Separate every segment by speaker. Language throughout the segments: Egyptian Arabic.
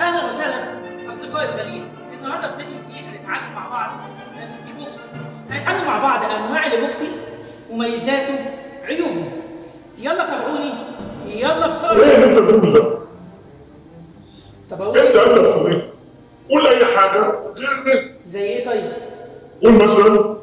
Speaker 1: اهلا وسهلا اصدقائي الغاليين النهارده في فيديو جديد هنتعلم مع بعض الايبوكسي هنتعلم مع بعض انواع الايبوكسي وميزاته عيوبه يلا تابعوني يلا بسرعه
Speaker 2: ايه اللي انت بتقول ده؟
Speaker 1: طب اقول
Speaker 2: انت
Speaker 1: ايه
Speaker 2: عندك في ايه؟ قول اي حاجه غير
Speaker 1: زي ايه طيب
Speaker 2: قول مثلا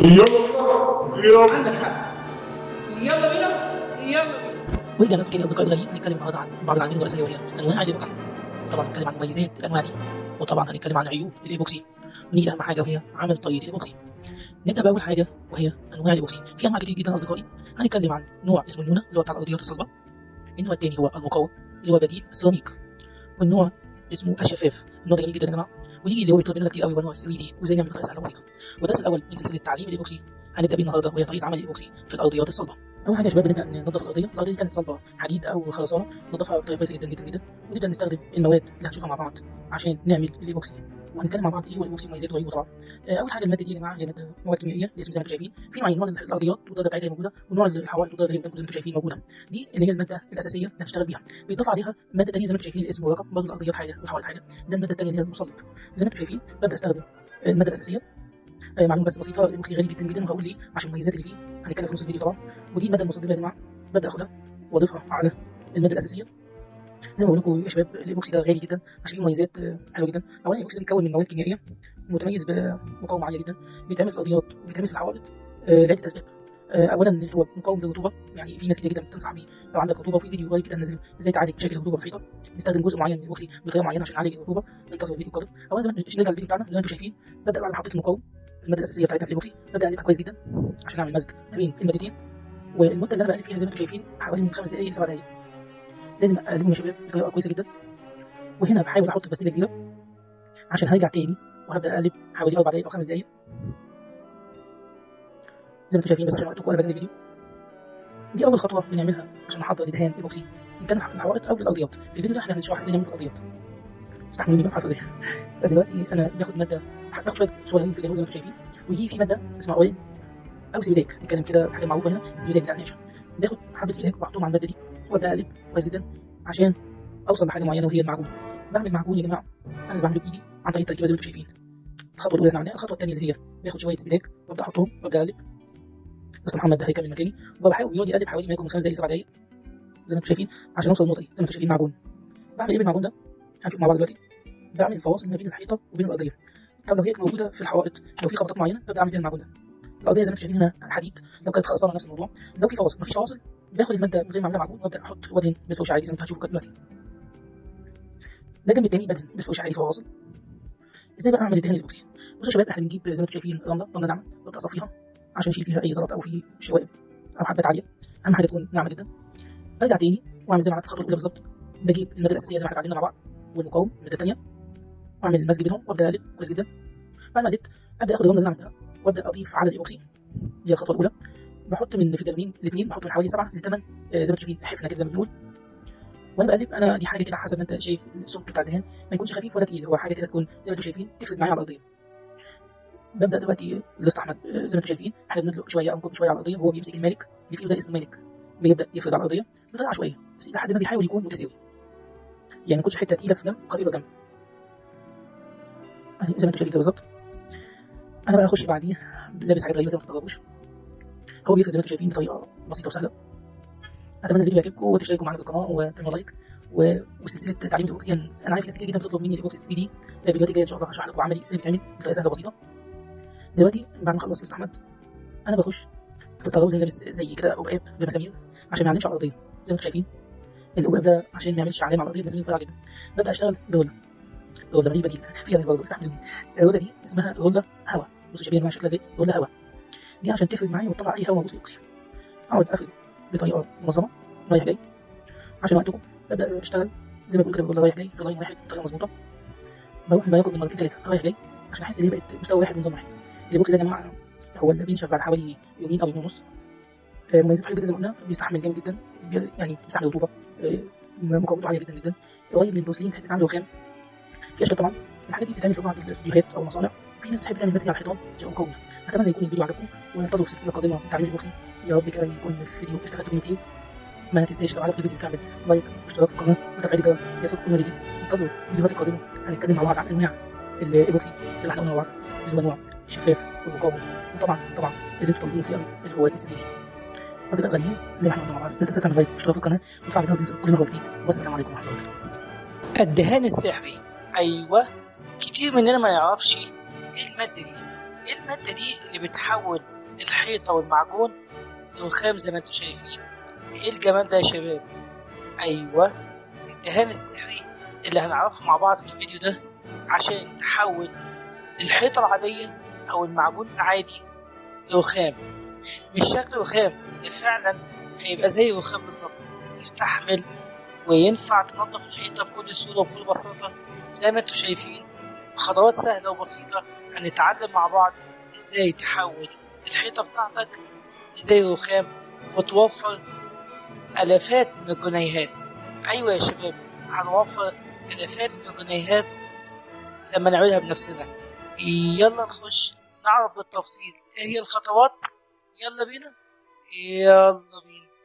Speaker 2: يلا يلا
Speaker 1: عندك حق يلا بينا يلا بينا
Speaker 3: ورجعنا لكم تاني اصدقائي الغاليين هنتكلم النهارده عن بعض العناوين الرئيسيه وهي انواع الايبوكسي طبعا هنتكلم عن مميزات الانواع دي وطبعا هنتكلم عن عيوب الايبوكسي ونيجي لاهم حاجه وهي عمل طريقه الايبوكسي نبدا باول حاجه وهي انواع الايبوكسي في انواع كتير جدا اصدقائي هنتكلم عن نوع اسمه النونه اللي هو بتاع الارضيات الصلبه النوع الثاني هو المقاوم اللي هو بديل السيراميك والنوع اسمه الشفاف النوع ده جميل جدا يا جماعه ونيجي اللي هو بيطلب مننا كتير قوي هو نوع 3 دي وازاي نعمل بطريقه سهله وبسيطه والدرس الاول من سلسله تعليم الايبوكسي هنبدا بيه النهارده وهي طريقه عمل الايبوكسي في الارضيات الصلبه اول حاجه يا شباب بنبدا ننظف الارضيه الارضيه دي كانت صلبه حديد او خرسانه ننظفها بطريقه كويسه جدا جدا جدا ونبدا نستخدم المواد اللي هنشوفها مع بعض عشان نعمل الايبوكسي وهنتكلم مع بعض ايه هو الايبوكسي ومميزاته وعيوبه طبعا آه، اول حاجه الماده دي يا جماعه هي ماده مواد كيميائيه الاسم زي ما انتم شايفين في نوعين نوع الارضيات والدرجه بتاعتها موجوده ونوع الحوائط والدرجه اللي قدامكم زي ما انتم شايفين موجوده دي اللي هي الماده الاساسيه اللي هنشتغل بيها بيضاف عليها ماده ثانيه زي ما انتم شايفين الاسم والرقم برضه الارضيات حاجه والحوائط حاجه ده الماده الثانيه اللي هي المصلب زي ما انتم شايفين ببدا استخدم الماده الاساسيه آه، معلومه بس بسيطه الايبوكسي غالي جدا جدا وهقول ليه عشان المميزات اللي فيه هنتكلم في نص الفيديو طبعا ودي الماده المصلبه يا جماعه ببدا اخدها واضيفها على الماده الاساسيه زي ما بقول لكم يا شباب الايبوكسي ده غالي جدا عشان فيه مميزات آه، حلوه جدا اولا الايبوكسي ده بيتكون من مواد كيميائيه متميز بمقاومه عاليه جدا بيتعمل في الارضيات وبيتعمل في الحوائط آه، لعده اسباب آه، اولا هو مقاوم للرطوبه يعني في ناس كتير جدا بتنصح بيه لو عندك رطوبه وفي فيديو قريب كده هنزله ازاي تعالج مشاكل الرطوبه في الحيطه نستخدم جزء معين من الايبوكسي بطريقه معينه عشان نعالج الرطوبه انتظروا الفيديو القادم اولا زي ما انتم- نرجع للفيديو بتاعنا زي ما انتم شايفين ببدا بعد ما حطيت المقاوم الماده الاساسيه بتاعتنا في الايبوكسي ببدا اقلبها كويس جدا عشان اعمل مزج ما بين المادتين والمده اللي انا بقلب فيها زي ما انتم شايفين حوالي من خمس دقائق لسبع دقائق لازم اقلبهم يا شباب بطريقه كويسه جدا وهنا بحاول احط فسيله كبيره عشان هرجع تاني وهبدا اقلب حوالي اربع دقائق او خمس دقائق زي ما انتم شايفين بس عشان وقتكم انا بجري الفيديو دي اول خطوه بنعملها عشان نحضر لدهان ايبوكسي ان كان الحوائط او الارضيات في الفيديو ده احنا هنشرح ازاي نعمل في الارضيات استحملوني بقى في الحرف فدلوقتي انا باخد ماده باخد شويه صغيرين في جدول زي ما انتم شايفين ويجي في ماده اسمها اويز او سبيداك نتكلم كده الحاجه المعروفه هنا السبيداك بتاع النقاشه باخد حبه سبيداك وبحطهم على الماده دي وابدا اقلب كويس جدا عشان اوصل لحاجه معينه وهي المعجون بعمل معجون يا جماعه انا اللي بعمله بايدي عن طريق التركيبه زي ما انتم شايفين الخطوه الاولى احنا عملناها الخطوه الثانيه اللي هي باخد شويه سبيداك وابدا احطهم وابدا اقلب مستر محمد ده هيكمل مكاني وبحاول يقعد يقلب حوالي ما يكون من خمس دقائق لسبع دقائق زي ما انتم شايفين عشان اوصل للنقطه دي زي ما انتم شايفين معجون بعمل ايه بالمعجون ده هنشوف مع بعض دلوقتي بعمل الفواصل ما بين الحيطه وبين الارضيه طب لو هي موجوده في الحوائط لو في خبطات معينه ببدا اعمل بيها المعجون ده الارضيه زي ما انتم شايفين هنا حديد لو كانت خرسانه نفس الموضوع لو في فواصل مفيش فواصل باخد الماده من غير ما اعملها معجون وابدا احط وادهن بالفرش عادي زي ما انتم هتشوفوا كده دلوقتي ده الجنب التاني بدهن بالفرش عادي فواصل ازاي بقى اعمل الدهان الايبوكسي بصوا يا شباب احنا بنجيب زي ما انتم شايفين رمله رمله ناعمه ببدا اصفيها عشان اشيل فيها اي زلط او في شوائب او حبات عاليه اهم حاجه تكون ناعمه جدا برجع تاني واعمل زي ما عملت الخطوه الاولى بالظبط بجيب الماده الاساسيه زي ما احنا اتعلمنا مع بعض والمقاوم الماده الثانيه واعمل المزج بينهم وابدا اقلب كويس جدا بعد ما قلبت ابدا اخد الرمله اللي انا عملتها وابدا اضيف على الايبوكسي دي الخطوه الاولى بحط من في الجنبين الاثنين بحط من حوالي سبعه لثمان آه، زي ما انتم شايفين حفنه كده زي ما بنقول وانا بقلب انا دي حاجه كده حسب ما انت شايف السمك بتاع الدهان ما يكونش خفيف ولا تقيل هو حاجه كده تكون زي ما انتم شايفين تفرد معايا على الارضيه ببدا دلوقتي الاستاذ احمد آه، زي ما انتم شايفين احنا بندلق شويه او نكب شويه على الارضيه وهو بيمسك المالك اللي فيه ده اسمه مالك بيبدا يفرد على الارضيه بطريقه عشوائيه بس لحد ما بيحاول يكون متساوي يعني ما يكونش حته تقيله في جنب خفيفه في جنب اهي زي ما انتم شايفين كده بالظبط انا بقى اخش بعديه لابس حاجات غريبه كده ما تستغربوش هو بيفرد زي ما انتم شايفين بطريقه بسيطه وسهله اتمنى الفيديو يعجبكم وتشتركوا معانا في القناه وتعملوا لايك و... وسلسله تعليم الايبوكسي انا عارف ناس كتير جدا بتطلب مني الايبوكسي 3 دي الفيديوهات الجايه ان شاء الله هشرح لكم عملي ازاي بيتعمل بطريقه سهله وبسيطه دلوقتي بعد ما اخلص استاذ احمد انا بخش هتستغربوا ان أنا لابس زي كده قباب بمسامير عشان ما يعلمش على الارضيه زي ما انتم شايفين القباب ده عشان ما يعملش علامه على الارضيه بمسامير رفيعه جدا ببدا اشتغل برولة الرولة دي بديل فيها برضه استحملوني الرولة دي اسمها رولة هواء بصوا شايفين يا جماعه شكلها ازاي رولة هواء دي عشان تفرد معايا وتطلع اي هواء موجود في الاكسي اقعد افرد بطريقه منظمه رايح جاي عشان وقتكم ببدا اشتغل زي ما بقول كده بقول رايح جاي في لاين واحد بطريقه مظبوطه بروح باكل من مرتين ثلاثه رايح جاي عشان احس ان هي بقت مستوى واحد ونظام واحد الايبوكسي ده يا جماعه هو اللي بينشف بعد حوالي يومين او يومين ونص آه، مميزاته حلوه جدا زي ما قلنا بيستحمل جامد جدا بي- يعني بيستحمل الرطوبه آه، مقاومته عاليه جدا جدا قريب من البروسلين تحس ان عنده رخام في اشكال طبعا الحاجات دي بتتعمل في بعض الاستوديوهات او المصانع في ناس بتحب تعمل ماتريال على الحيطان عشان مقاومه اتمنى يكون الفيديو عجبكم وانتظروا السلسله القادمه من تعليم الايبوكسي يا رب كده يكون في فيديو استفدتوا منه كتير ما تنساش لو عجبك الفيديو تعمل لايك واشتراك في القناه وتفعيل الجرس ليصلك كل ما جديد انتظروا الفيديوهات القادمه هنتكلم مع بعض عن انواع الايبوكسي زي ما احنا قلنا مع بعض اللي هو نوع الشفاف والمقاوم وطبعا طبعا اللي انتوا طالبينه كتير قوي اللي هو السريري اصدقاء غاليين زي ما احنا قلنا مع بعض لا تنسى تعمل لايك واشتراك في القناه وتفعل الجرس ليصلك كل ما هو جديد والسلام عليكم ورحمه الله وبركاته
Speaker 1: الدهان السحري ايوه كتير مننا ما يعرفش ايه الماده دي ايه الماده دي اللي بتحول الحيطه والمعجون لرخام زي ما انتم شايفين ايه الجمال ده يا شباب ايوه الدهان السحري اللي هنعرفه مع بعض في الفيديو ده عشان تحول الحيطه العاديه او المعجون العادي لرخام مش شكل رخام ده فعلا هيبقى زي الرخام بالظبط يستحمل وينفع تنظف الحيطة بكل سهولة وبكل بساطة زي ما انتم شايفين في خطوات سهلة وبسيطة هنتعلم مع بعض ازاي تحول الحيطة بتاعتك لزي الرخام وتوفر آلافات من الجنيهات أيوة يا شباب هنوفر آلافات من الجنيهات لما نعملها بنفسنا يلا نخش نعرف بالتفصيل ايه هي الخطوات يلا بينا يلا بينا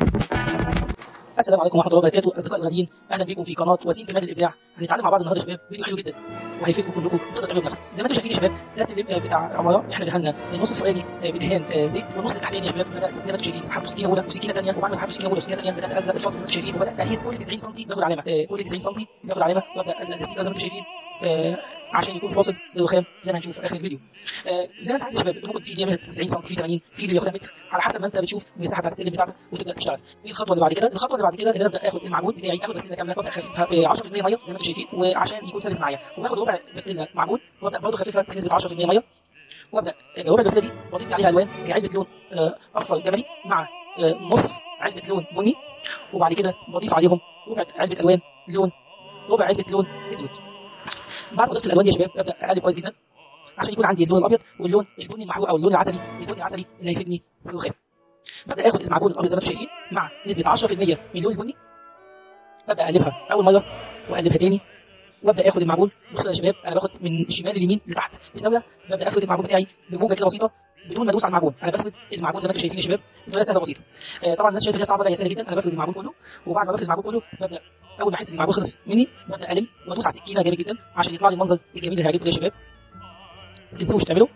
Speaker 3: السلام عليكم ورحمه الله وبركاته اصدقائي الغاليين اهلا بكم في قناه وسيم كمال الابداع هنتعلم مع بعض النهارده يا شباب فيديو حلو جدا وهيفيدكم كلكم وتقدروا تعملوا بنفسك زي ما انتم شايفين يا شباب ده سلم بتاع عماره احنا دهنا النص الفوقاني بدهان آه، زيت والنص اللي تحتاني يا شباب بدات زي ما انتم شايفين سحبت سكينه اولى وسكينه ثانيه وبعد ما سحبت سكينه اولى وسكينه ثانيه بدات الزق الفصل زي ما انتم شايفين وبدات اقيس كل 90 سم باخد علامه آه، كل 90 سم باخد علامه وابدا الزق الاستيكر زي ما انتم شايفين آه، عشان يكون فاصل للرخام زي ما هنشوف في اخر الفيديو آه، زي ما انت عايز يا شباب انت ممكن في اللي يعملها 90 سم في 80 في اللي بياخدها متر على حسب ما انت بتشوف المساحه بتاعت السلم بتاعتك وتبدا تشتغل ايه الخطوه اللي بعد كده الخطوه اللي بعد كده ان انا ابدا اخد المعجون بتاعي اخد بسله كامله وابدا اخففها ب 10% ميه زي ما انتم شايفين وعشان يكون سلس معايا وباخد ربع بسله معجون وابدا برضه اخففها بنسبه 10% ميه وابدا الربع البسله دي بضيف عليها الوان هي علبه لون آه، اصفر جبلي مع آه، نص علبه لون بني وبعد كده بضيف عليهم ربع علبه الوان لون ربع علبه لون اسود بعد ما ضفت الالوان يا شباب ابدا اقلب كويس جدا عشان يكون عندي اللون الابيض واللون البني المحروق او اللون العسلي البني العسلي اللي هيفيدني في الرخام ببدا اخد المعجون الابيض زي ما انتم شايفين مع نسبه 10% من اللون البني ببدا اقلبها اول مره واقلبها تاني وابدا اخد المعجون بصوا يا شباب انا باخد من الشمال لليمين لتحت بزاويه ببدا افرد المعجون بتاعي بموجه كده بسيطه بدون ما ادوس على المعجون انا بفرد المعجون زي ما انتم شايفين يا شباب بطريقه سهله بسيطه آه طبعا الناس شايفه دي صعبه لا هي سهله جدا انا بفرد المعجون كله وبعد ما بفرد المعجون كله ببدا اول ما احس ان المعجون خلص مني ببدا الم وادوس على السكينه جامد جدا عشان يطلع لي المنظر الجميل اللي هيعجبكم ده يا شباب ما تنسوش تعملوا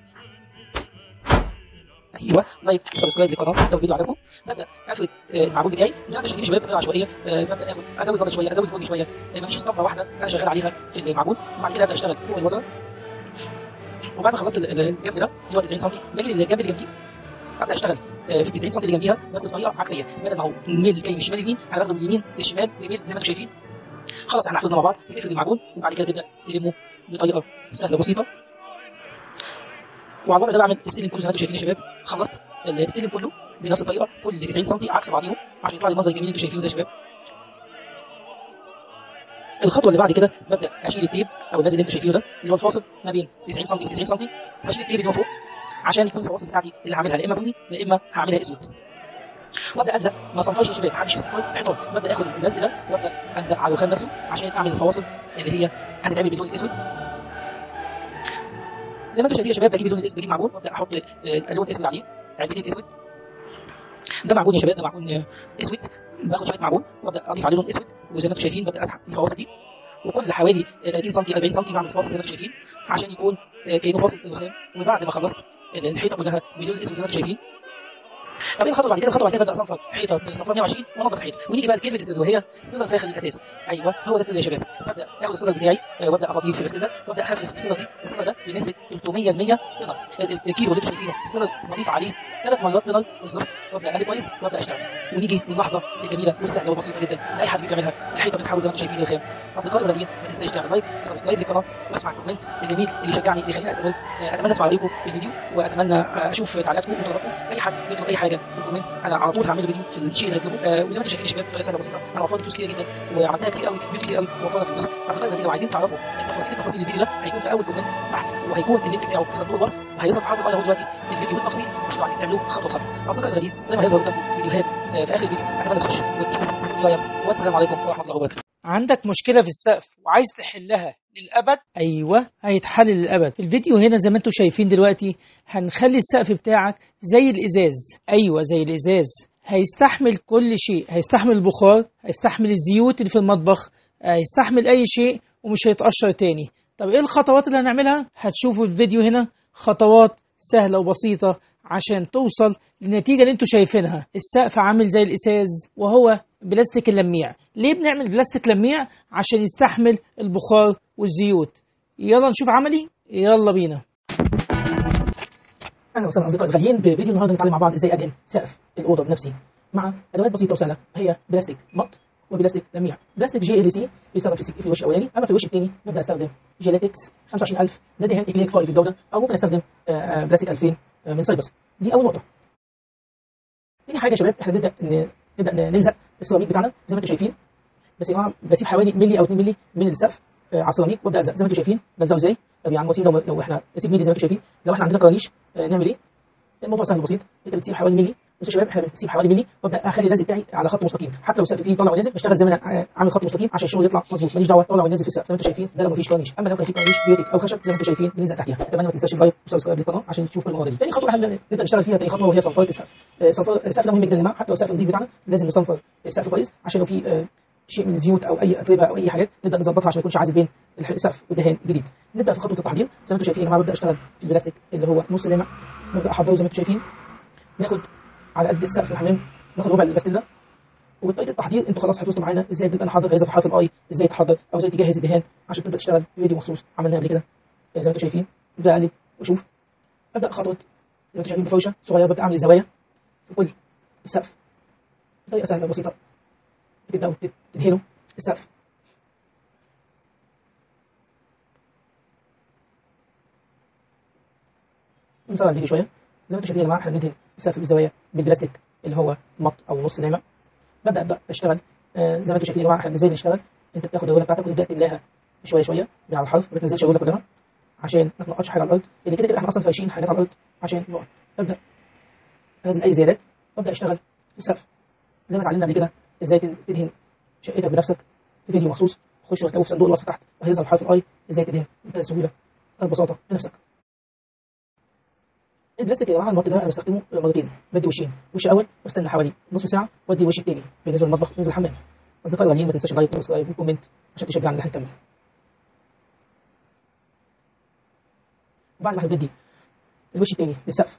Speaker 3: ايوه لايك وسبسكرايب للقناه لو الفيديو عجبكم ببدا افرد آه، المعجون بتاعي زي ما انتم شايفين يا شباب بطريقه عشوائيه آه، ببدا اخد ازود ضغط شويه ازود بني شويه آه، مفيش اسطمبه واحده انا شغال عليها في المعجون وبعد كده ابدا اشتغل فوق الوزره وبعد ما خلصت ال- ال- الجنب ده اللي هو 90 سم باجي للجنب اللي جنبيه ابدا اشتغل آه، في ال 90 سم اللي جنبيها بس بطريقه عكسيه بدل ما هو الميل جاي من الشمال لليمين انا باخده من اليمين للشمال بميل زي ما انتم شايفين خلاص احنا حفظنا مع بعض بتفرد المعجون وبعد كده تبدا تلمه بطريقه سهله بسيطه وعلى الوضع ده بعمل السلم كله زي ما انتم شايفين يا شباب خلصت السلم كله بنفس الطريقه كل 90 سم عكس بعضيهم عشان يطلع لي المنظر الجميل اللي انتم شايفينه ده يا شباب الخطوه اللي بعد كده ببدا اشيل التيب او اللزق اللي انتم شايفينه ده اللي هو الفاصل ما بين 90 سم و 90 سم بشيل التيب اللي هو فوق عشان يكون الفواصل بتاعتي اللي هعملها لا اما بني لا اما هعملها اسود وابدا الزق ما صنفرش يا شباب محدش يصنفر احترم ببدا اخد اللزق ده وابدا الزق على الرخام نفسه عشان اعمل الفواصل اللي هي هتتعمل باللون الاسود زي ما انتم شايفين يا شباب بجيب اللون الاسود بجيب معجون وابدا احط آه، اللون الاسود عليه علبتين اسود ده معجون يا شباب ده معجون آه، اسود باخد شويه معجون وابدا اضيف عليه لون اسود وزي ما انتم شايفين ببدا اسحب الفواصل دي وكل حوالي 30 سم 40 سم بعمل فاصل زي ما انتم شايفين عشان يكون آه، كانه فاصل الرخام وبعد ما خلصت الحيطه كلها باللون الاسود زي ما انتم شايفين طب ايه الخطوه بعد كده الخطوه بعد كده ببدا اصنفر حيطه بصنفره 120 وانضف الحيطه ونيجي بقى لكلمه السر وهي صله فاخر الاساس ايوه هو ده السر يا شباب ببدا اخد الصدر بتاعي آه، وابدا افضيه في البستله وابدا اخفف الصدر دي الصدر ده بنسبه 300% طنر ال- ال- الكيلو اللي انتم شايفينه الصدر بضيف عليه ثلاث مرات طنر بالظبط وابدا اقلب كويس وابدا اشتغل ونيجي للحظه الجميله والسهله والبسيطه جدا اللي اي حد فيكم يعملها الحيطه بتتحول زي ما انتم شايفين للخام اصدقائي الغاليين ما تنساش تعمل لايك وسبسكرايب للقناه واسمع الكومنت الجميل اللي يشجعني اللي يخليني استمر آه، اتمنى اسمع رايكم في الفيديو واتمنى آه، اشوف تعليقاتكم وطلباتكم اي حد يطلب اي حاجه في الكومنت انا على طول هعمل له فيديو في الشيء اللي هيطلبه آه، وزي ما انتم شايفين يا شباب بطريقه سهله بسيطه انا وفرت فلوس كتير جدا وعملتها كتير قوي في فيديو كتير قوي وفرنا فلوس اصدقائي الغاليين لو عايزين تعرفوا التفاصيل التفاصيل الفيديو ده هيكون في اول كومنت تحت وهيكون اللينك بتاعه في صندوق الوصف وهيظهر في حرف الاي اهو دلوقتي الفيديو بالتفصيل عشان لو عايزين تعملوه خطوه بخطوه اصدقائي الغاليين زي ما هيظهر قدامكم فيديوهات آه، في اخر الفيديو اتمنى تخش وتشوف الروايه والسلام عليكم ورحمه الله وبركاته
Speaker 4: عندك مشكلة في السقف وعايز تحلها للأبد أيوة هيتحل للأبد في الفيديو هنا زي ما انتم شايفين دلوقتي هنخلي السقف بتاعك زي الإزاز أيوة زي الإزاز هيستحمل كل شيء هيستحمل البخار هيستحمل الزيوت اللي في المطبخ هيستحمل اي شيء ومش هيتقشر تاني طب ايه الخطوات اللي هنعملها هتشوفوا الفيديو هنا خطوات سهلة وبسيطة عشان توصل للنتيجة اللي انتوا شايفينها السقف عامل زي الإزاز وهو بلاستيك اللميع ليه بنعمل بلاستيك لميع عشان يستحمل البخار والزيوت يلا نشوف عملي يلا بينا
Speaker 3: اهلا وسهلا اصدقائي الغاليين في فيديو النهارده نتعلم مع بعض ازاي ادهن سقف الاوضه بنفسي مع ادوات بسيطه وسهله هي بلاستيك مط وبلاستيك لميع بلاستيك جي ال سي بيستخدم في في الوش الاولاني اما في الوش الثاني ببدا استخدم جيلاتكس 25000 ده دهان اكليك فائق الجوده او ممكن استخدم آه، آه، بلاستيك 2000 آه، من سايبس دي اول نقطه تاني حاجه يا شباب احنا بنبدا ن- نبدا ن- نلزق السيراميك بتاعنا زي ما انتم شايفين بس يا جماعه بسيب حوالي ملي او 2 ملي من السقف آه، على السيراميك وابدا الزق زي ما انتم شايفين بلزقه ازاي طب يا عم وسيم لو لو احنا نسيب ملي زي ما انتم شايفين لو احنا عندنا كرانيش آه، نعمل ايه الموضوع سهل وبسيط انت بتسيب حوالي ملي بص يا شباب احنا بنسيب حوالي ملي وابدا اخلي اللزق بتاعي على خط مستقيم حتى لو السقف فيه طالع ونازل بشتغل زي ما انا عامل خط مستقيم عشان الشغل يطلع مظبوط ماليش دعوه طالع ونازل في السقف زي ما انتم شايفين ده لو مفيش كرانيش اما لو كان في كرانيش بيوتك او خشب زي ما انتم شايفين بنلزق تحتيها اتمنى ما تنساش اللايك وسبسكرايب للقناه عشان تشوف كل المواضيع دي تاني خطوه احنا نبدا نشتغل فيها تاني خطوه وهي صنفره السقف آه، صنفره السقف ده مهم جدا يا جماعه حتى لو السقف نضيف بتاعنا لازم نصنفر السقف كويس عشان لو في آه، شيء من الزيوت او اي اتربه او اي حاجات نبدا نظبطها عشان ما يكونش عازل بين الح- السقف والدهان الجديد نبدا في خطوه التحضير زي ما انتم شايفين يا جماعه ببدا اشتغل في البلاستيك اللي هو نص لامع نبدا احضره زي ما انتم شايفين ناخد على قد السقف الحمام ناخد ربع الباستيل ده وبطريقه التحضير انتوا خلاص حفظتوا معانا ازاي بنبقى نحضر هذا في حرف الاي ازاي تحضر او ازاي تجهز الدهان عشان تبدا تشتغل في فيديو مخصوص عملناه قبل كده زي ما انتم شايفين ابدا اقلب واشوف ابدا خطوه زي ما انتم شايفين بفرشه صغيره ببدا اعمل الزوايا في كل السقف بطريقه سهله وبسيطه بتبداوا تد- تدهنوا السقف نسرع الفيديو شويه زي ما انتم شايفين يا جماعه احنا بندهن السقف بالزوايا بالبلاستيك اللي هو مط او نص ناعم ببدا ابدا اشتغل آه زي ما انتم شايفين يا جماعه احنا ازاي بنشتغل انت بتاخد الروله بتاعتك وتبدا تملاها شويه شويه من على الحرف ما بتنزلش الروله كلها عشان ما تنقطش حاجه على الارض اللي كده كده احنا اصلا فايشين حاجات على الارض عشان نقعد ابدا انزل اي زيادات وابدا اشتغل في السقف زي ما اتعلمنا قبل كده ازاي تد- تدهن شقتك بنفسك في فيديو مخصوص خشوا هتلاقوه في صندوق الوصف تحت وهيظهر في حرف الاي ازاي تدهن بمنتهى السهوله ببساطه بنفسك البلاستيك يا جماعه المط ده انا بستخدمه مرتين بدي وشين وش الاول واستنى حوالي نصف ساعه وادي الوش الثاني بالنسبه للمطبخ بالنسبه للحمام اصدقائي الغاليين ما تنساش اللايك والسبسكرايب والكومنت عشان تشجعنا ان احنا نكمل وبعد ما احنا بندي الوش الثاني للسقف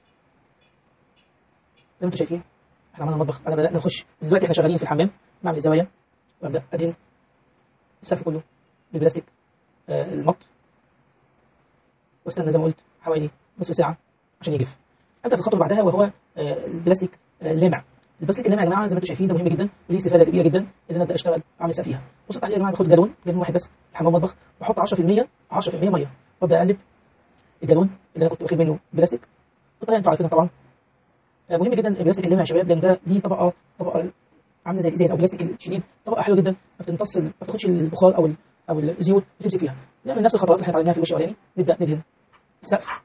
Speaker 3: زي ما انتم شايفين احنا عملنا المطبخ بعد ما بدانا نخش دلوقتي احنا شغالين في الحمام بعمل الزوايا وابدا ادهن السقف كله بالبلاستيك آه المط واستنى زي ما قلت حوالي نصف ساعه عشان يجف ابدا في الخطوه اللي بعدها وهو آه، البلاستيك آه، اللامع البلاستيك اللامع يا جماعه زي ما انتم شايفين ده مهم جدا وليه استفاده كبيره جدا ان انا ابدا اشتغل اعمل سقف فيها بصوا التحليل يا جماعه باخد جالون جالون واحد بس الحمام مطبخ واحط 10% 10% ميه وابدا اقلب الجالون اللي انا كنت واخد منه بلاستيك بالطريقه انتوا عارفينها طبعا آه، مهم جدا البلاستيك اللامع يا شباب لان ده دي طبقه طبقه عامله زي الازاز او بلاستيك الشديد طبقه حلوه جدا ما بتمتص ما بتاخدش البخار او ال- او الزيوت بتمسك فيها نعمل نفس الخطوات اللي احنا اتعلمناها في الوش الاولاني نبدا ندهن السقف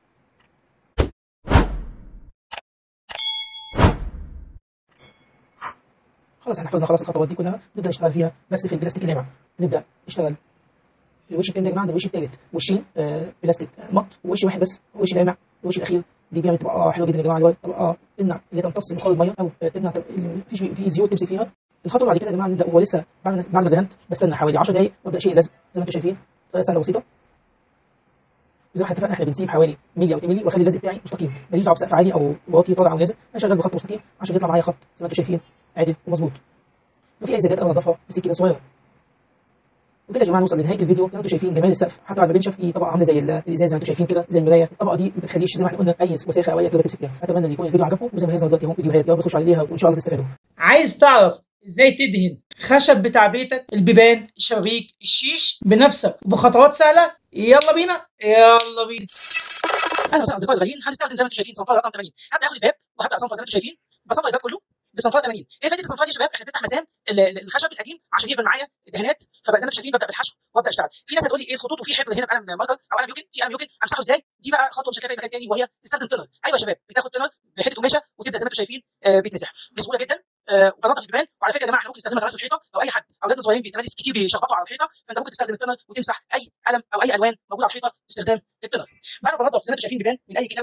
Speaker 3: خلاص احنا حفظنا خلاص الخطوات دي كلها نبدا نشتغل فيها بس في البلاستيك اللامع نبدا نشتغل الوش التاني ده يا جماعه ده الوش التالت وشين آه بلاستيك آه مط ووش واحد بس وش لامع الوش الاخير دي بيعمل طبقه حلوه جدا يا جماعه اللي هو طبقه تمنع اللي تمتص بخار الميه او آه تمنع تم- اللي مفيش في زيوت تمسك فيها الخطوه اللي بعد كده يا جماعه نبدا هو لسه بعد ما بعد ما دهنت بستنى حوالي 10 دقائق وابدا اشيل اللزق زي ما انتم شايفين طريقه سهله وبسيطه وزي ما احنا اتفقنا احنا بنسيب حوالي ملي او 2 ملي واخلي اللزق بتاعي مستقيم ماليش دعوه بسقف عالي او واطي طالع او نازل انا شغال بخط مستقيم عشان يطلع معايا خط زي ما انتم شايفين عادل ومظبوط لو في اي زيادات انا بنضفها بسكينه صغيره وكده يا جماعه نوصل لنهايه الفيديو زي ما انتم شايفين جمال السقف حتى بعد ما بنشف في طبقه عامله زي ال- الازاز زي ما انتم شايفين كده زي المرايه الطبقه دي ما بتخليش زي ما احنا قلنا اي وساخه او اي تربه تمسك فيها اتمنى ان يكون الفيديو عجبكم وزي ما هيظهر دلوقتي اهو فيديوهات يا رب تخشوا عليها وان شاء الله تستفادوا
Speaker 1: عايز تعرف ازاي تدهن خشب بتاع بيتك البيبان الشبابيك الشيش بنفسك وبخطوات سهله يلا بينا يلا بينا
Speaker 3: اهلا وسهلا اصدقائي الغاليين هنستخدم زي ما انتم شايفين صنفره رقم 80 هبدا اخد الباب وهبدا اصنفر زي ما انتم شايفين بصنفر الباب كله بصنفره 80 ايه فائده الصنفره دي يا شباب احنا بنفتح مسام ال- ال- الخشب القديم عشان يقبل معايا الدهانات فبقى زي ما انتم شايفين ببدا بالحشو وابدا اشتغل في ناس هتقول لي ايه الخطوط وفي حبر هنا بقلم ماركر او قلم يوكن في قلم يوكن امسحه ازاي دي بقى خطوه مش هتكفي مكان تاني وهي تستخدم تنر ايوه يا شباب بتاخد تنر بحته قماشه وتبدا زي ما انتم شايفين آه بيتمسح بسهوله جدا آه وبنضف البيبان وعلى فكره يا جماعه احنا ممكن نستخدمها كمان في الحيطه او اي حد اولادنا صغيرين بيتمارس كتير بيشخبطوا على الحيطه فانت ممكن تستخدم التنر وتمسح اي قلم او اي الوان موجوده على الحيطه باستخدام التنر بعد ما بنضف زي ما انتم شايفين بيبان من اي كتابه مكتوبه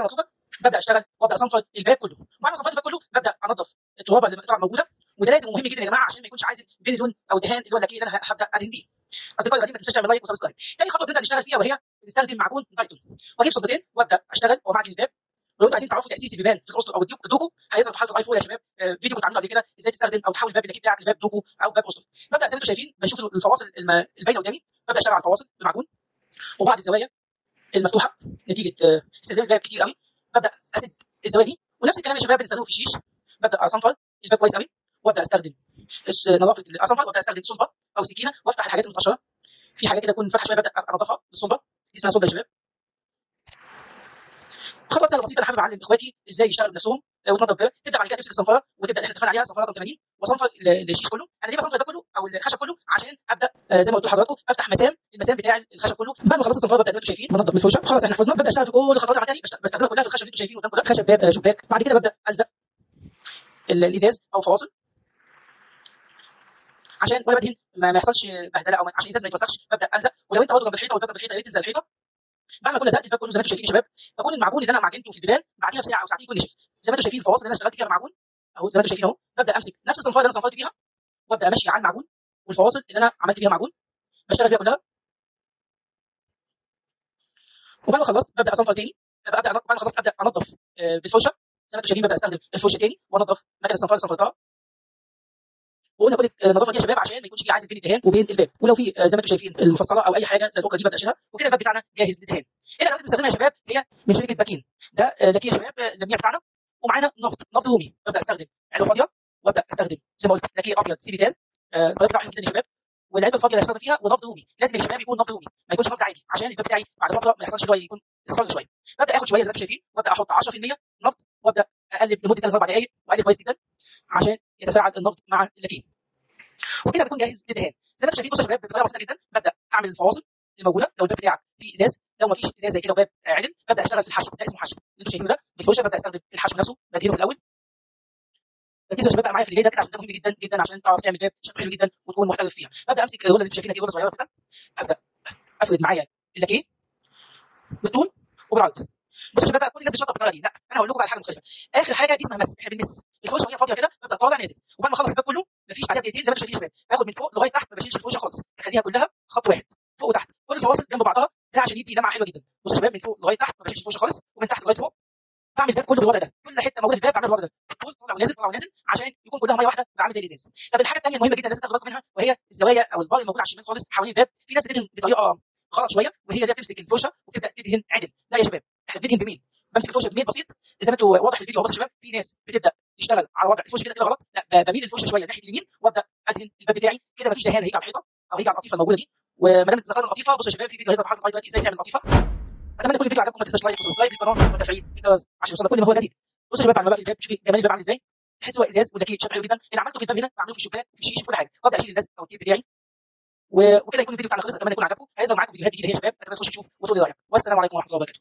Speaker 3: ببدا اشتغل وابدا اصنفر الباب كله وبعد ما صنفرت الباب كله ببدا انظف الترابه اللي طبعا موجوده وده لازم ومهم جدا يا جماعه عشان ما يكونش عايز بين اللون او الدهان اللي هو اللاكيه اللي انا هبدا ادهن بيه اصدقائي الغاليين ما تنساش تعمل لايك وسبسكرايب تاني خطوه بنبدا نشتغل فيها وهي نستخدم معجون بايتون واجيب صبتين وابدا اشتغل ومعجن الباب ولو انتوا عايزين تعرفوا تاسيس البيبان في الاسطر او الدوكو الدوكو هيظهر في حلقه الايفون يا شباب آه، فيديو كنت عامله قبل كده ازاي تستخدم او تحول الباب اللاكيه بتاعك لباب دوكو او باب اسطر ببدا زي ما انتم شايفين بشوف الفواصل الم- الباينه قدامي ببدا اشتغل على الفواصل بالمعجون وبعض الزوايا المفتوحه نتيجه آه، استخدام الباب كتير قوي ببدا اسد الزوايا دي ونفس الكلام يا شباب بنستخدمه في الشيش ببدا اصنفر الباب كويس قوي وابدا استخدم الس- نظافه الاصنفر وابدا استخدم صلبه او سكينه وافتح الحاجات المتقشره في حاجات كده تكون فاتحه شويه ببدا انضفها بالصلبه دي اسمها صلبه يا شباب خطوه سهله بسيطه انا حابب اعلم اخواتي ازاي يشتغلوا بنفسهم آه، وتنضف باب تبدا بعد كده تمسك الصنفره وتبدا اللي احنا اتفقنا عليها صنفره رقم 80 وصنفر ال- الشيش كله انا ليه بصنفر الباب كله او الخشب كله عشان ابدا آه، زي ما قلت لحضراتكم افتح مسام المسام بتاع الخشب كله بعد ما خلصت الصنفره ببدا زي ما انتم شايفين بنضف بالفرشه خلاص احنا حفظنا ببدا اشتغل في كل الخطوات اللي عملتها دي بشت- بستخدمها كلها في الخشب اللي انتم شايفينه قدامكم ده خشب باب آه، شباك بعد كده ببدا الزق ال- الازاز او فواصل عشان وانا بدهن ما, ما يحصلش بهدله او ما- عشان الازاز ما يتوسخش ببدا الزق ولو انت برضه جنب الحيطه والباب جنب الحيطه يا ريت تلزق الحيطه بعد ما اكون لزقت الباب كله زي ما انتم شايفين يا شباب بكون المعجون اللي انا معجنته في البيبان بعديها بساعه او ساعتين كل شيف زي ما انتم شايفين الفواصل اللي انا اشتغلت فيها بالمعجون اهو زي ما انتم شايفين اهو ببدا امسك نفس الصنفره اللي انا صنفرت بيها وابدا امشي على المعجون والفواصل اللي انا عملت بيها معجون بشتغل بيها كلها وبعد ما خلصت ببدا اصنفر تاني ابدا ابدا بعد ما خلصت ابدا انظف آه، بالفرشه زي ما انتم شايفين ببدا استخدم الفرشه تاني وانظف مكان الصنفره اللي صنفرتها وقلنا كل النظافه دي يا شباب عشان ما يكونش في عازل بين الدهان وبين الباب ولو في آه، زي ما انتم شايفين المفصله او اي حاجه زي الاوكا دي ببدا اشيلها وكده الباب بتاعنا جاهز للدهان ايه الادوات اللي بنستخدمها يا شباب هي من شركه باكين ده آه، لاكيه يا شباب آه، اللميع بتاعنا ومعانا نفط نفط رومي ببدا استخدم علبه فاضيه وابدا استخدم زي ما قلت لاكيه ابيض سيليتان آه، الطريقه بتاعه حلو جدا يا شباب والعلبه الفاضيه اللي هستخدم فيها ونفط رومي لازم يا شباب يكون نفط رومي ما يكونش نفط عادي عشان الباب بتاعي بعد فتره ما يحصلش اللي هو يكون اصفر شويه ببدا اخد شويه زي ما انتم شايفين وابدا احط 10% نفط وابدا اقلب لمده 3 4 دقائق واقلب كويس جدا عشان يتفاعل النفط مع اللاكيه وكده بيكون جاهز للدهان زي ما انتم شايفين بصوا يا شباب بطريقه بسيطه جدا ببدا اعمل الفواصل الموجوده لو الباب بتاعك فيه ازاز لو ما فيش ازاز زي كده وباب عدل ببدا اشتغل في الحشو ده اسمه حشو اللي انتم شايفينه ده بالفرشه ببدا استخدم في الحشو نفسه بدهنه في الاول ركزوا يا شباب بقى معايا في اللي جاي ده كده عشان ده مهم جدا جدا عشان تعرف تعمل باب شكله حلو جدا وتكون محترف فيها ببدا امسك الروله اللي انتم شايفينها دي روله صغيره كده ابدا افرد معايا اللاكيه بالطول وبالعرض بصوا يا شباب بقى كل الناس بتشطب بالطريقه دي لا انا هقول لكم على حاجه مختلفه اخر حاجه دي اسمها مس احنا بنمس الفرشه وهي فاضيه كده ببدا طالع نازل وبعد ما اخلص الباب كله مفيش بعدها دقيقتين زي ما انتم شايفين يا شباب باخد من فوق لغايه تحت ما بشيلش الفرشه خالص بخليها كلها خط واحد فوق وتحت كل الفواصل جنب بعضها ده عشان يدي لمعه حلوه جدا بصوا يا شباب من فوق لغايه تحت ما بشيلش الفرشه خالص ومن تحت لغايه فوق بعمل الباب كله بالوضع ده كل حته موجوده في الباب بعمل بالوضع ده طول طالع ونازل طالع ونازل عشان يكون كلها ميه واحده عامل زي الازاز طب الحاجه الثانيه المهمه جدا لازم تاخدوا بالكم منها وهي الزوايا او البار الموجود على الشمال خالص حوالين الباب في ناس بتدهن بطريقه غلط شويه وهي دي بتمسك الفرشه وتبدا تدهن عدل لا يا شباب احنا بندهن بميل بمسك الفرشه بميل بسيط زي ما انتوا واضح في الفيديو اهو بصوا يا شباب في ناس بتبدا تشتغل على وضع الفرشه كده كده غلط لا ب- بميل الفرشه شويه ناحيه اليمين وابدا ادهن الباب بتاعي كده مفيش دهان هيجي على الحيطه او هيجي على القطيفه الموجوده دي وما دام ذكرنا القطيفه بصوا يا شباب في فيديو هيظهر في حلقه دلوقتي ازاي تعمل قطيفه اتمنى كل الفيديو عجبكم ما تنساش لايك وسبسكرايب للقناه وتفعيل الجرس عشان يوصلك كل ما هو جديد بصوا يا شباب بعد ما بقفل الباب شوفي جمال الباب عامل ازاي تحس هو ازاز ولاكيه شكله حلو جدا اللي عملته في الباب هنا بعمله في الشباك وفي الشيش وفي كل حاجه وابدا اشيل اللزق او التيب بتاعي و- وكده يكون الفيديو بتاعنا خلص اتمنى يكون عجبكم هيظهر معاكم فيديوهات جديده هي يا شباب اتمنى تخشوا تشوفوا وتقولوا لي رايك والسلام عليكم ورحمه الله وبركاته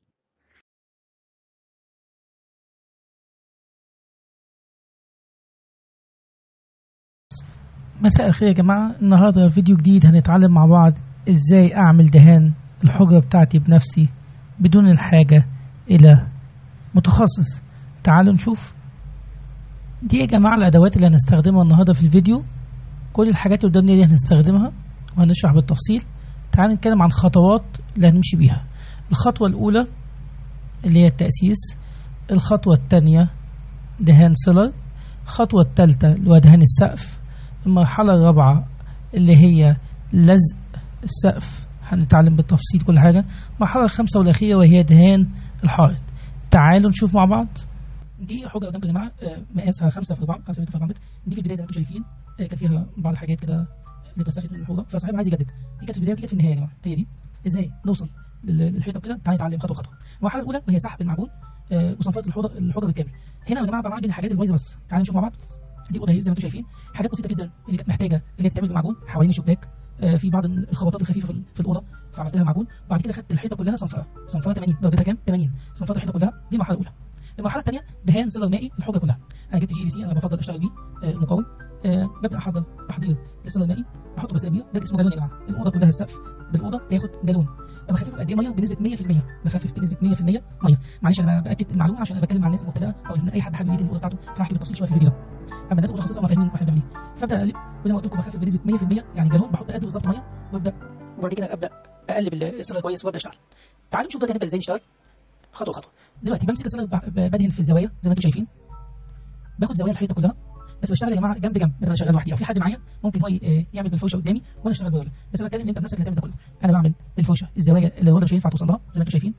Speaker 4: مساء الخير يا جماعة النهاردة فيديو جديد هنتعلم مع بعض ازاي اعمل دهان الحجرة بتاعتي بنفسي بدون الحاجة الى متخصص تعالوا نشوف دي يا جماعة الادوات اللي هنستخدمها النهاردة في الفيديو كل الحاجات اللي قدامنا دي هنستخدمها وهنشرح بالتفصيل تعالوا نتكلم عن خطوات اللي هنمشي بيها الخطوة الأولى اللي هي التأسيس الخطوة الثانية دهان سيلر الخطوة الثالثة اللي هو دهان السقف المرحلة الرابعة اللي هي لزق السقف هنتعلم بالتفصيل كل حاجة المرحلة الخامسة والأخيرة وهي دهان الحائط تعالوا نشوف مع بعض دي حجرة قدامكم يا جماعة آه، مقاسها 5 في 4 5 متر في 4 متر دي في البداية زي ما انتم شايفين آه، كان فيها بعض الحاجات كده اللي اتوسخت من الحجرة فصاحبها عايز يجدد دي كانت في البداية ودي كانت في النهاية يا جماعة هي دي ازاي نوصل لل- للحيطة كده تعالى نتعلم خطوة خطوة المرحلة الأولى وهي سحب المعجون آه، وصنفرة الحجرة الحجرة بالكامل هنا يا جماعة بعمل الحاجات البايظة بس تعالوا نشوف مع بعض دي اوضه اهي زي ما انتم شايفين حاجات بسيطه جدا اللي كانت محتاجه اللي هي تتعمل بمعجون حوالين الشباك آه، في بعض الخبطات الخفيفه في ال- في الاوضه فعملتها معجون بعد كده خدت الحيطه كلها صنفره صنفره 80 درجتها كام 80 صنفرت الحيطه كلها دي المرحله الاولى المرحله الثانيه دهان سيلر مائي الحجره كلها انا جبت جي ال سي انا بفضل اشتغل بيه آه، المقاوم آه، ببدا احضر تحضير للسيلر مائي بحطه بس كبير ده اسمه جالون يا جماعه الاوضه كلها السقف بالاوضه تاخد جالون
Speaker 3: طب اخففه بقد ايه ميه بنسبه 100% بخفف بنسبه 100% ميه معلش انا باكد المعلومه عشان انا بتكلم مع الناس المبتدئه او ان اي حد حابب يدي الاوضه بتاعته فهحكي بالتفصيل شويه في الفيديو ده اما الناس المتخصصه هم فاهمين واحنا بنعمل ايه فابدا اقلب وزي ما قلت لكم بخفف بنسبه 100% يعني جالون بحط قده بالظبط ميه وابدا وبعد كده ابدا اقلب الصاله كويس وابدا اشتغل تعالوا نشوف دلوقتي هنبدا ازاي نشتغل خطوه خطوه دلوقتي بمسك الصاله ب- بدهن في الزوايا زي ما انتم شايفين باخد زوايا الحيطه كلها بس بشتغل يا جماعه جنب جنب بدل ما اشتغل لوحدي او في حد معايا ممكن هو ي- يعمل بالفوشه قدامي وانا اشتغل برولة بس انا بتكلم ان انت بنفسك اللي هتعمل ده كله انا بعمل بالفوشه الزوايا اللي الوضع مش هينفع توصل لها زي ما انتم شايفين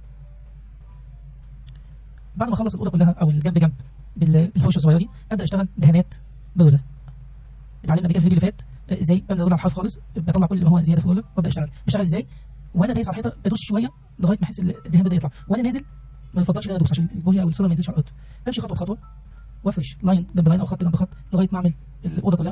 Speaker 3: بعد ما اخلص الاوضه كلها او الجنب جنب بال- بالفوشه الصغيره دي ابدا اشتغل دهانات برولة اتعلمنا قبل كده في الفيديو اللي فات آه، ازاي ببدا ادور على الحرف خالص بطلع كل ما هو زياده في الرولة وابدا اشتغل بشتغل ازاي وانا دايس على الحيطه بدوس شويه لغايه ما احس الدهان بدا يطلع وانا نازل ما بفضلش ان انا ادوس عشان البويه او الصاله ما ينزلش على الارض بمشي خطوه بخطوه وافرش لاين جنب لاين او خط جنب خط لغايه ما اعمل الاوضه كلها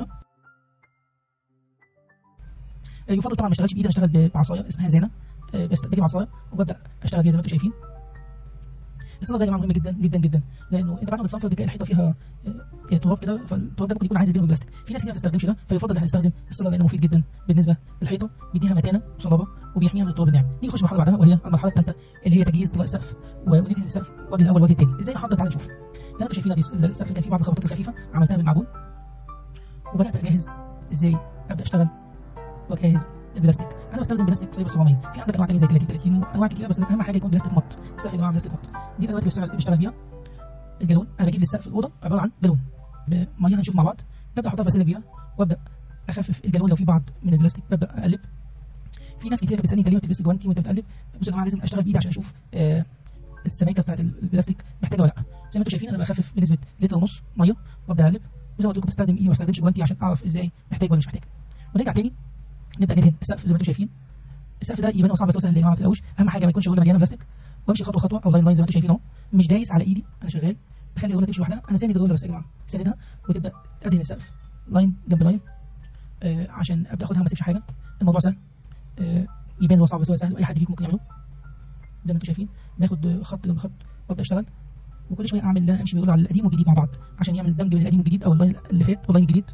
Speaker 3: آه، يفضل طبعا ما اشتغلش بايدي أنا اشتغل ب- بعصايه اسمها زانه آه، بس بجيب عصايه وببدا اشتغل بيها زي ما انتم شايفين الصاله ده يا جماعه مهم جدا جدا جدا لانه انت بعد ما بتصنفر بتلاقي الحيطه فيها آه، تراب كده فالتراب ده ممكن يكون عايز يديله بلاستيك في ناس كتير ما بتستخدمش ده فيفضل ان احنا نستخدم الصاله لانه مفيد جدا بالنسبه للحيطه بيديها متانه وصلابه وبيحميها من التراب الناعم نيجي نخش المرحله اللي بعدها وهي المرحله الثالثه اللي هي تجهيز طلاء السقف وندهن السقف وجه الاول وجه الثاني ازاي نحضر تعالى نشوف زي ما انتم شايفين دي السقف كان فيه بعض الخبطات الخفيفه عملتها بالمعجون وبدات اجهز ازاي ابدا اشتغل واجهز البلاستيك انا بستخدم بلاستيك سايبر 700 في عندك انواع تانية زي 30 30 وانواع كتيره بس اهم حاجه يكون بلاستيك مط السقف يا جماعه بلاستيك مط دي الادوات اللي بشتغل بشتغل بيها الجالون انا بجيب للسقف الاوضه عباره عن جالون بميه هنشوف مع بعض ببدا احطها في غساله كبيره وابدا اخفف الجالون لو في بعض من البلاستيك ببدا اقلب في ناس كتير كانت بتسالني انت ليه ما بتلبسش جوانتي وانت بتقلب بصوا يا جماعه لازم اشتغل بايدي عشان اشوف آه السماكه بتاعت البلاستيك محتاجه ولا لا زي ما انتم شايفين انا بخفف بنسبه لتر ونص ميه وابدا اقلب وزي ما قلت لكم بستخدم ايدي ما بستخدمش جوانتي عشان اعرف ازاي محتاج ولا مش محتاج ونرجع تاني نبدا ندهن السقف زي ما انتم شايفين السقف ده يبان هو صعب بس هو سهل يا جماعه ما تقلقوش اهم حاجه ما يكونش الرولة مليانه بلاستيك وامشي خطوه خطوه او لاين لاين زي ما انتم شايفين اهو مش دايس على ايدي انا شغال بخلي الرولة تمشي لوحدها انا ساند الرولة بس يا جماعه ساندها وتبدا ادهن السقف لاين جنب لاين آه عشان ابدا اخدها وما اسيبش حاجه الموضوع سهل آه يبان هو صعب بس هو سهل واي حد فيكم ممكن يعمله زي ما انتم شايفين باخد خط جنب خط وابدا اشتغل وكل شويه اعمل اللي انا امشي بيقول على القديم والجديد مع بعض عشان يعمل دمج بين القديم والجديد او اللاين اللي فات واللاين الجديد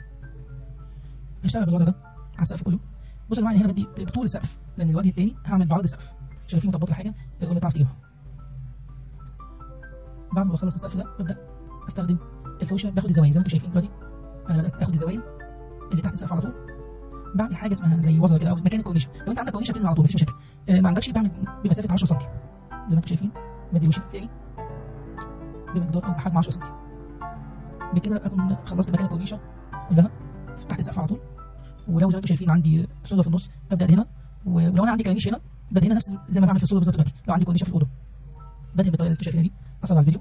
Speaker 3: هشتغل بالوضع ده على السقف كله بصوا يا جماعه أنا هنا بدي بطول السقف لان الوجه الثاني هعمل بعرض السقف شايفين مطبقات الحاجه الرولة تعرف تجيبها بعد ما بخلص السقف ده ببدا استخدم الفرشه باخد الزوايا زي ما انتم شايفين دلوقتي انا بدات اخد الزوايا اللي تحت السقف على طول بعمل حاجه اسمها زي وزره كده او مكان الكورنيش لو انت عندك كورنيش بتنزل على طول مفيش مشاكل آه ما عندكش بعمل بمسافه 10 سم زي ما انتم شايفين بدي الوش الثاني بمقدار او بحجم 10 سم بكده اكون خلصت مكان الكورنيشه كلها تحت السقف على طول ولو زي ما انتم شايفين عندي صوره في النص ببدا هنا ولو انا عندي كورنيش هنا بدهنها نفس زي ما بعمل في الصوره بالظبط دلوقتي لو عندي كورنيشه في الاوضه بدهن بالطريقه اللي انتم شايفينها دي اسرع الفيديو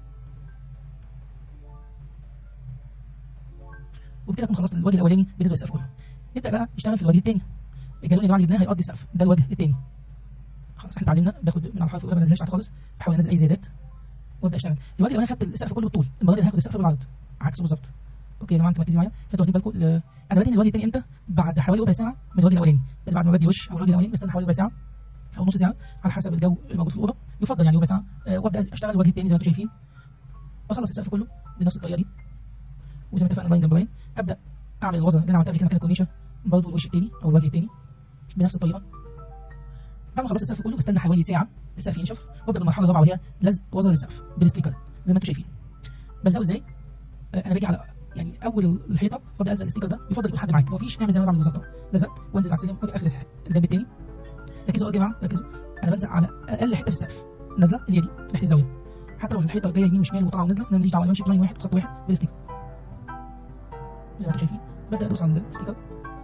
Speaker 3: وبكده اكون خلصت الوجه الاولاني بالنسبه للسقف كله نبدا بقى نشتغل في الوجه الثاني الجالون يا جماعه اللي بناه هيقضي السقف ده الوجه الثاني خلاص احنا اتعلمنا باخد من على الحرف الاولى ما نزلهاش تحت خالص بحاول انزل اي زيادات وابدا اشتغل الوجه الاولاني خدت السقف كله بالطول المره دي هاخد السقف بالعرض عكسه بالظبط اوكي يا جماعه انتوا مركزين معايا فانتوا واخدين بالكم ل- انا بدهن الوجه الثاني امتى بعد حوالي ربع ساعه من الوجه الاولاني ده بعد ما بدي وش او الوجه الاولاني بستنى حوالي ربع ساعه او نص ساعه على حسب الجو الموجود في الاوضه يفضل يعني ربع ساعه آه، وابدا اشتغل الوجه الثاني زي ما انتم شايفين بخلص السقف كله بنفس الطريقه دي وزي ما اتفقنا لاين جنب لاين ابدا اعمل الوزن اللي انا عملتها قبل كده مكان الكورنيشه برضه الوش الثاني او الوجه الثاني بنفس الطريقه بعد ما خلصت السقف كله بستنى حوالي ساعه السقف ينشف وابدا بالمرحله الرابعه وهي لزق وزن السقف بالستيكر زي ما انتم شايفين بلزقه ازاي؟ آه، انا باجي على يعني اول الحيطه وابدا الزق الستيكر ده يفضل يكون حد معاك لو مفيش اعمل زي ما أنا بعمل بالظبط لزقت وانزل على السلم واجي اخر الجنب الثاني ركزوا يا جماعه ركزوا انا بلزق على اقل حته في السقف نازله اللي هي دي في ناحيه الزاويه حتى لو الحيطه جايه يمين وشمال وطالعه ونازله انا ماليش دعوه أنا بمشي بلاين واحد وخط واحد بالستيكر زي ما انتم شايفين ببدا ادوس على الستيكر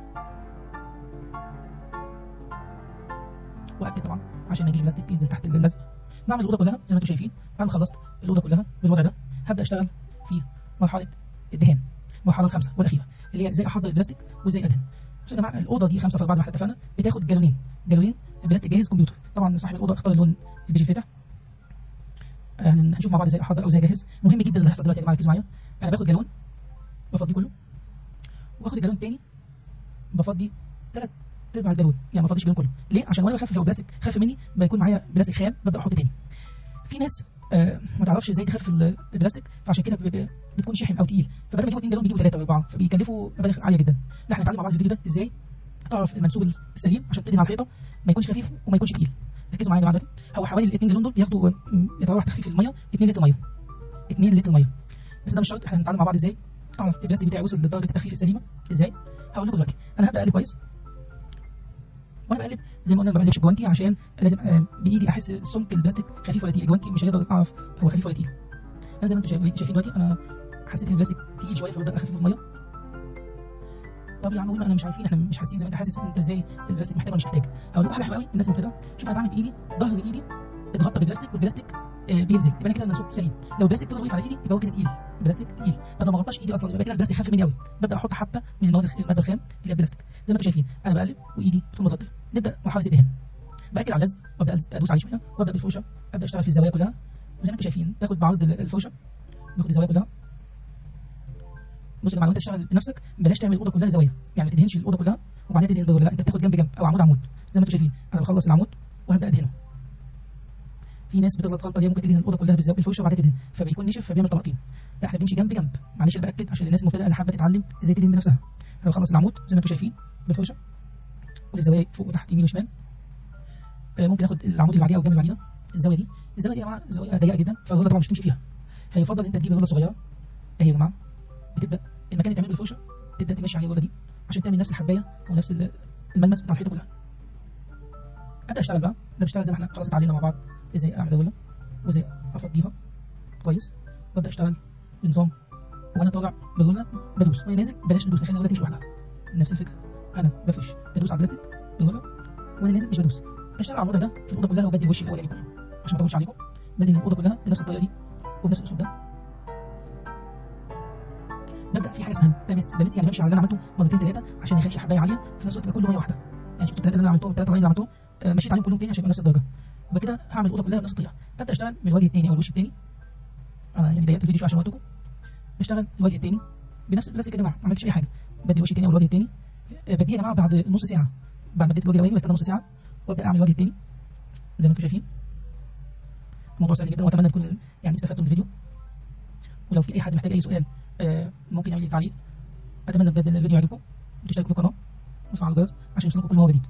Speaker 3: واكد طبعا عشان ما يجيش بلاستيك ينزل تحت اللزق بعمل الاوضه كلها زي ما انتم شايفين بعد ما خلصت الاوضه كلها بالوضع ده هبدا اشتغل في مرحله الدهان المرحله الخامسه والاخيره اللي هي ازاي احضر البلاستيك وازاي ادهن بصوا يا جماعه الاوضه دي 5 في 4 زي ما احنا اتفقنا بتاخد جالونين جالونين بلاستيك جاهز كمبيوتر طبعا صاحب الاوضه اختار اللون البيج الفاتح آه، هنشوف مع بعض ازاي احضر او ازاي اجهز مهم جدا اللي هيحصل دلوقتي يا جماعه ركزوا معايا انا باخد جالون بفضيه كله واخد الجالون التاني بفضي ثلاث ارباع الجالون يعني ما بفضيش الجالون كله ليه عشان وانا بخفف لو بلاستيك خف مني بيكون معايا بلاستيك خام ببدا احط تاني في ناس آه ما تعرفش ازاي تخفف ال- البلاستيك فعشان كده ب- ب- بتكون شحم او تقيل فبدل ما يجيبوا 2 جالون بيجيبوا 3 و4 فبيكلفوا مبالغ عاليه جدا لا احنا هنتعلم مع بعض في الفيديو ده ازاي تعرف المنسوب السليم عشان تدهن على الحيطه ما يكونش خفيف وما يكونش تقيل ركزوا معايا يا جماعه دلوقتي هو حوالي ال 2 جالون دول بياخدوا م، يتراوح تخفيف الميه 2 لتر ميه 2 لتر ميه بس ده مش شرط احنا هنتعلم مع بعض ازاي اعرف البلاستيك بتاعي وصل لدرجه التخفيف السليمه ازاي هقول لكم دلوقتي انا هبدا اقلب كويس وانا بقلب زي ما قلنا ما بقلبش بجوانتي عشان لازم آه، بايدي احس سمك البلاستيك خفيف ولا تقيل جوانتي مش هيقدر اعرف هو خفيف ولا تقيل انا زي ما انتم شايفين شايفين دلوقتي انا حسيت ان البلاستيك تقيل شويه فببدا اخفف الميه طب يا عم قول ما انا مش عارفين احنا مش حاسين زي ما انت حاسس انت ازاي البلاستيك محتاج ولا مش محتاج هقول لكم حاجه حلوه قوي الناس مبتدئه شوف انا بعمل بايدي ظهر ايدي اتغطى بالبلاستيك والبلاستيك آه، بينزل يبقى انا كده المنسوب سليم لو البلاستيك فضل واقف على ايدي يبقى هو كده تقيل البلاستيك تقيل طب لو ما غطاش ايدي اصلا يبقى كده البلاستيك خف مني قوي ببدا احط حبه من المواد الخ- الماده الخام اللي هي البلاستيك زي ما انتم شايفين انا بقلب وايدي تكون متغطيه نبدا مرحله الدهان باكد على اللزق وابدا ألز- ادوس عليه شويه وابدا بالفرشه ابدا اشتغل في الزوايا كلها وزي ما انتم شايفين باخد بعرض ال- الفرشه باخد الزوايا كلها بص يا جماعه لو انت تشتغل بنفسك بلاش تعمل الاوضه كلها زوايا يعني ما تدهنش الاوضه كلها وبعدين تدهن برجل لا انت بتاخد جنب جنب او عمود عمود زي ما انتم شايفين انا بخلص العمود وهبدا ادهنه في ناس بتغلط غلطه دي ممكن تدهن الاوضه كلها بالزاويه بالفرشه وبعدين تدهن فبيكون نشف فبيعمل طبقتين لا احنا بنمشي جنب جنب معلش انا باكد عشان الناس المبتدئه اللي حابه تتعلم ازاي تدهن بنفسها انا بخلص العمود زي ما انتم شايفين بالفرشه كل الزوايا فوق وتحت يمين وشمال آه، ممكن اخد العمود اللي بعديه او الجنب اللي بعديه الزاويه دي الزاويه دي يا جماعه زاويه ضيقه جدا فالغله طبعا مش تمشي فيها فيفضل انت تجيب غله صغيره اهي يا جماعه بتبدا المكان اللي تعمله بالفرشه تبدا تمشي عليه الغله دي عشان تعمل نفس الحبايه ونفس ال- الملمس بتاع الحيطه كلها ابدا اشتغل بقى انا بشتغل زي ما احنا خلاص اتعلمنا مع بعض ازاي اعمل الغله وازاي افضيها كويس وابدا اشتغل بنظام وانا طالع بالغله بدوس وانا نازل بلاش ندوس نخلي الغله تمشي لوحدها نفس الفكره انا بفرش بدوس على البلاستيك بالغله وانا نازل مش بدوس بشتغل على الوضع ده في الاوضه كلها وبدي الوش الاولاني كله عشان ما اطولش عليكم بدي الاوضه كلها بنفس الطريقه دي وبنفس الاسلوب ده ببدا في حاجه اسمها بمس بمس يعني بمشي على اللي انا عملته مرتين ثلاثه عشان ما يخليش حبايه عاليه وفي نفس الوقت يبقى كله ميه واحده يعني شفتوا الثلاثه اللي انا عملتهم الثلاثه اللي عملتهم آه، مشيت عليهم كلهم تاني عشان يبقى نفس الدرجه يبقى كده هعمل الاوضه كلها بنفس الطريقه ابدا اشتغل من الوجه الثاني او الوش الثاني انا يعني ضيقت الفيديو شويه عشان وقتكم بشتغل الوجه الثاني بنفس البلاستيك يا جماعه ما عملتش اي حاجه بدي الوش الثاني او الوجه الثاني آه، بديه يا جماعه بعد نص ساعه بعد ما اديت الوجه الاولاني بستنى نص ساعه وابدا اعمل الوجه الثاني زي ما انتم شايفين الموضوع سهل جدا واتمنى تكون يعني استفدتوا من الفيديو ولو في اي حد محتاج اي سؤال آه، ممكن يعمل لي تعليق اتمنى بجد ان الفيديو يعجبكم وتشتركوا في القناه وتفعلوا الجرس عشان يوصلكم كل ما هو جديد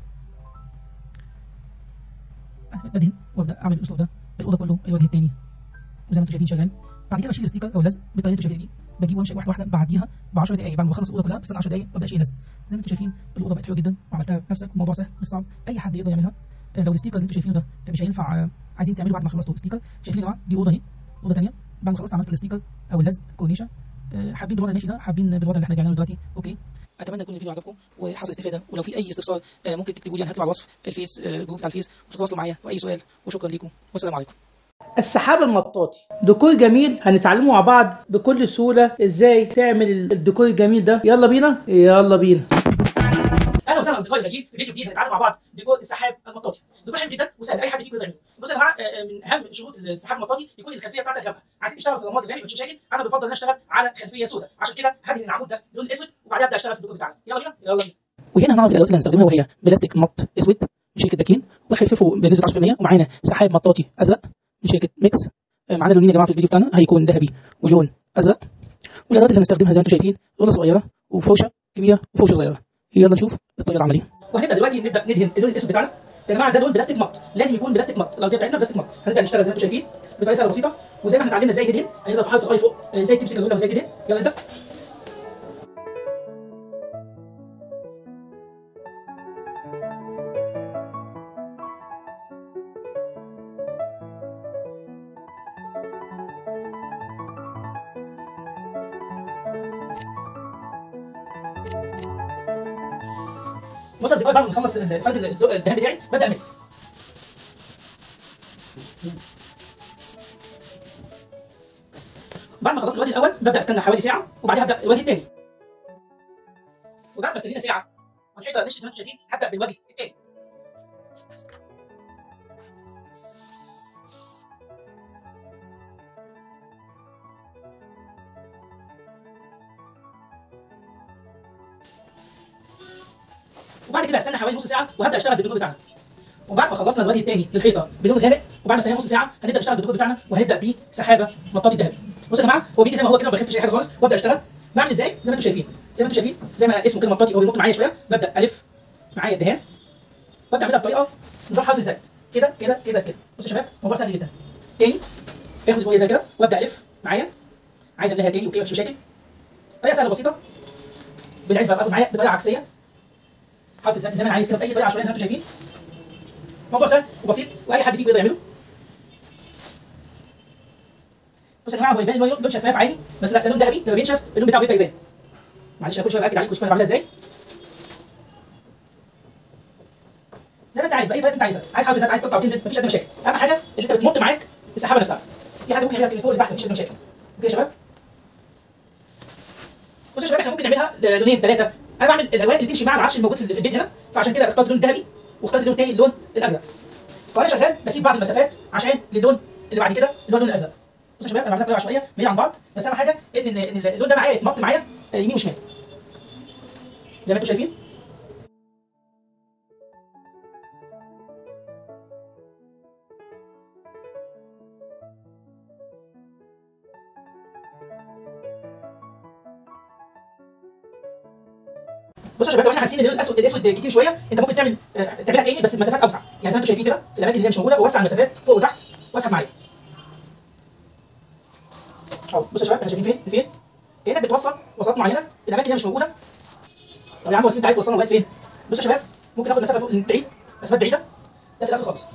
Speaker 3: أنا بدهن وابدا اعمل الاسلوب ده الاوضه كله الوجه الثاني وزي ما انتم شايفين شغال بعد كده بشيل الستيكر او اللزق بالطريقه اللي انتم شايفين دي بجيب وامشي واحده واحده بعديها ب 10 دقائق بعد ما بخلص الاوضه كلها بستنى 10 دقائق وابدا اشيل لزق زي ما انتم شايفين الاوضه بقت حلوه جدا وعملتها بنفسك الموضوع سهل مش صعب اي حد يقدر يعملها آه، لو الستيكر اللي انتم شايفينه ده مش هينفع آه، عايزين تعملوا بعد ما خلصتوا ستيكر شايفين يا جماعه دي اوضه اهي اوضه ثانيه بعد ما خلصت عملت الستيكر او اللزق كورنيشه آه، حابين بالوضع الماشي ده حابين بالوضع اللي احنا جايين دلوقتي اوكي اتمنى يكون الفيديو عجبكم وحصل استفاده ولو في اي استفسار آه، ممكن تكتبوا لي انا هكتب على الوصف الفيس آه، جروب بتاع الفيس وتتواصلوا معايا واي سؤال وشكرا لكم والسلام عليكم
Speaker 1: السحاب المطاطي ديكور جميل هنتعلمه مع بعض بكل سهولة ازاي تعمل الديكور الجميل ده يلا بينا يلا بينا اهلا وسهلا اصدقائي الغاليين في فيديو جديد هنتعلم مع بعض ديكور السحاب المطاطي ديكور حلو جدا وسهل اي حد فيكم يقدر يعمله بصوا يا جماعه آه، آه، من اهم شروط السحاب المطاطي يكون الخلفيه بتاعتك غامقه عايزين تشتغل في الرماد الغامق مفيش مشاكل انا بفضل ان انا اشتغل على خلفيه سوداء عشان كده هدهن العمود ده لون اسود وبعدها ابدا اشتغل في الديكور بتاعنا يلا بينا يلا بينا
Speaker 3: وهنا هنعرف الادوات اللي هنستخدمها وهي بلاستيك مط اسود من شركه داكين وخففه بنسبه 10% ومعانا سحاب مطاطي ازرق من شركه ميكس آه، معانا لونين يا جماعه في الفيديو بتاعنا هيكون ذهبي ولون ازرق والادوات اللي هنستخدمها زي ما انتم شايفين غله صغيره وفرشه كبيره وفرشه صغيره يلا نشوف الطريقه العمليه
Speaker 1: وهنبدا دلوقتي نبدا ندهن اللون الاسود بتاعنا يا جماعه ده لون بلاستيك مط لازم يكون بلاستيك مط الارضيه بتاعتنا بلاستيك مط هنبدا نشتغل زي ما انتم شايفين بطريقه سهله بسيطه وزي ما احنا اتعلمنا ازاي ندهن هيظهر في حرف الاي فوق آه، ازاي تمسك الرولة وازاي تدهن يلا نبدا بص يا اصدقائي بعد ما نخلص الفرد الدهان بتاعي ببدا امس بعد ما خلصت الوجه الاول ببدا استنى حوالي ساعه وبعدها ابدا الوجه الثاني وبعد ما استنينا ساعه والحيطه نشفت زي ما انتم شايفين هبدا بالوجه الثاني وبعد كده هستنى حوالي نص ساعه وهبدا اشتغل بالديكور بتاعنا وبعد ما خلصنا الوجه الثاني للحيطه بلون غامق وبعد ما استنى نص ساعه هنبدا نشتغل بالديكور بتاعنا وهنبدا بسحابه مطاطي ذهبي بصوا يا جماعه هو بيجي زي ما هو كده ما بخفش اي حاجه خالص وابدا اشتغل بعمل ازاي زي ما انتم شايفين زي ما انتم شايفين زي ما اسمه كده مطاطي هو بينط معايا شويه ببدا الف معايا الدهان
Speaker 3: وابدا اعملها بطريقه نظام حرف الزد كده كده كده كده بصوا يا شباب موضوع سهل جدا تاني باخد البويه زي كده وابدا الف معايا عايز املاها تاني اوكي مفيش مشاكل طريقه سهله بسيطه بالعيد بقى باخد معايا بطريقه عكسيه حرف الزد زي ما انا عايز كده باي طريقه عشوائيه زي ما انتم شايفين موضوع سهل وبسيط واي حد فيكم يقدر يعمله بصوا يا جماعه هو يبان اللون لون شفاف عادي بس لا ده لون ذهبي لما بينشف اللون بتاعه بيبدا يبان معلش انا كل شويه باكد عليكم شوف انا بعملها ازاي زي ما انت عايز باي طريقه انت عايزها عايز حرف الزد عايز تقطع وتنزل مفيش ادنى مشاكل اهم حاجه اللي انت بتمط معاك السحابه نفسها في حد ممكن يعملها من فوق لتحت مفيش ادنى مشاكل اوكي يا شباب بصوا يا شباب احنا ممكن نعملها لونين ثلاثه انا بعمل الالوان اللي تمشي مع العفش الموجود في في البيت هنا فعشان كده اخترت اللون الذهبي واخترت اللون الثاني اللون الازرق وانا شغال بسيب بعض المسافات عشان للون اللي بعد كده اللي هو اللون الازرق بصوا يا شباب انا بعملها بطريقه عشوائيه بعيد عن بعض بس اهم حاجه ان إن اللون ده معايا يتمط معايا آه، يمين وشمال زي ما انتم شايفين بصوا يا شباب لو احنا حاسين ان اللون الاسود الاسود كتير شويه انت ممكن تعمل آه، تعملها تاني بس بمسافات اوسع يعني زي ما انتم شايفين كده في الاماكن اللي هي مش موجوده ووسع المسافات فوق وتحت واسحب معايا اهو بصوا يا شباب احنا شايفين فين فين كانك بتوصل وسطات معينه الاماكن اللي هي مش موجوده طب يا عم وسيم انت عايز توصلنا لغايه فين بصوا يا شباب ممكن اخد مسافه فوق بعيد مسافات بعيده ده في الاخر خالص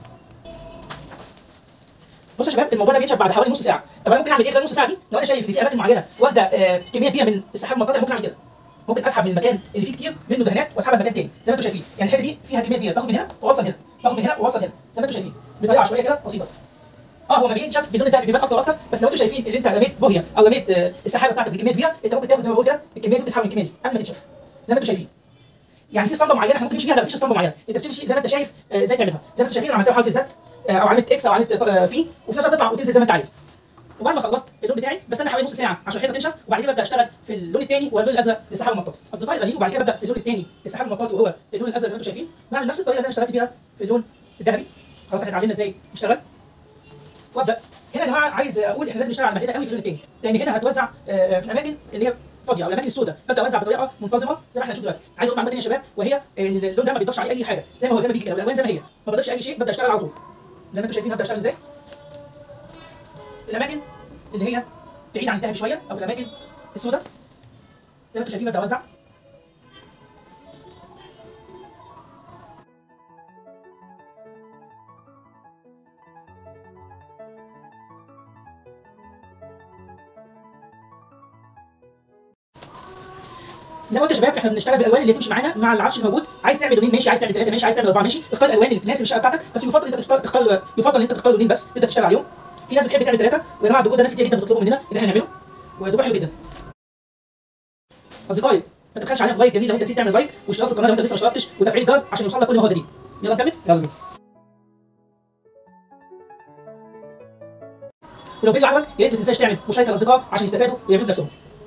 Speaker 3: بصوا يا شباب الموضوع ده بينشف بعد حوالي نص ساعه طب انا ممكن اعمل ايه خلال نص ساعه دي لو انا شايف ان في اماكن معينه واخده آه، كميه كبيره من السحاب المطاطي ممكن اعمل كده ممكن اسحب من المكان اللي فيه كتير منه دهانات واسحبها لمكان تاني زي ما انتم شايفين يعني الحته دي فيها كميه كبيره باخد من هنا واوصل هنا باخد من هنا واوصل هنا زي ما انتم شايفين بطريقه عشوائيه كده بسيطه اه هو ما بينشف باللون الذهبي بيبان اكتر واكتر بس لو انتم شايفين ان انت رميت بوهيه او رميت آه، السحابه بتاعتك بكميه كبيره انت ممكن تاخد زي ما بقول كده الكميه دي وتسحب من الكميه دي قبل ما تنشف زي ما انتم شايفين يعني في اسطمبه معينه احنا ممكن نمشي بيها لا مفيش اسطمبه معينه انت بتمشي زي ما انت شايف آه، ازاي تعملها زي ما انتم شايفين أنا عملتها حرف زد آه، او عملت اكس او عملت آه، في وفي نفس الوقت تطلع وتنزل زي ما انت عايز وبعد ما خلصت اللون بتاعي بستنى حوالي نص ساعه عشان الحيطه تنشف وبعد كده ببدا اشتغل في اللون الثاني واللون الازرق للسحاب المطاطي اصدقائي الغاليين وبعد كده ببدا في اللون الثاني للسحاب المطاطي وهو اللون الازرق زي ما انتم شايفين بعمل نفس الطريقه اللي انا اشتغلت بيها في اللون الذهبي خلاص احنا اتعلمنا ازاي نشتغل وابدا هنا يا جماعه عايز اقول احنا لازم نشتغل على المهله قوي في اللون الثاني لان هنا هتوزع آه، في الاماكن اللي هي فاضيه او الاماكن السوداء ببدا اوزع بطريقه منتظمه زي ما احنا هنشوف دلوقتي عايز اقول معلومه ثانيه يا شباب وهي ان اللون ده ما بيضافش عليه اي حاجه زي ما هو زي ما بيجي كده والالوان زي ما هي ما بضيفش اي شيء ببدا اشتغل على طول زي ما انتم شايفين هبدا اشتغل ازاي في الاماكن اللي هي بعيد عن الذهب شويه او في الاماكن السوداء زي ما انتم شايفين ببدا اوزع زي ما قلت يا شباب احنا بنشتغل بالالوان اللي تمشي معانا مع العفش الموجود عايز تعمل لونين ماشي عايز تعمل ثلاثه ماشي عايز تعمل اربعه ماشي اختار الالوان اللي تناسب الشقه بتاعتك بس يفضل انت تختار تختار يفضل ان انت تختار لونين بس تبدا تشتغل عليهم في ناس بتحب تعمل ثلاثه ويا جماعه الديكور ده ناس كتير جدا بتطلبوا مننا ان احنا نعمله وديكور حلو جدا اصدقائي ما تبخلش علينا بلايك جميل لو انت نسيت تعمل لايك واشتراك في القناه لو انت لسه ما اشتركتش وتفعيل الجرس عشان يوصل لك كل ما هو جديد يلا نكمل يلا بينا ولو الفيديو عجبك يا ريت ما تنساش تعمل مشاركه للاصدقاء عشان يستفادوا ويعملوا بنفسهم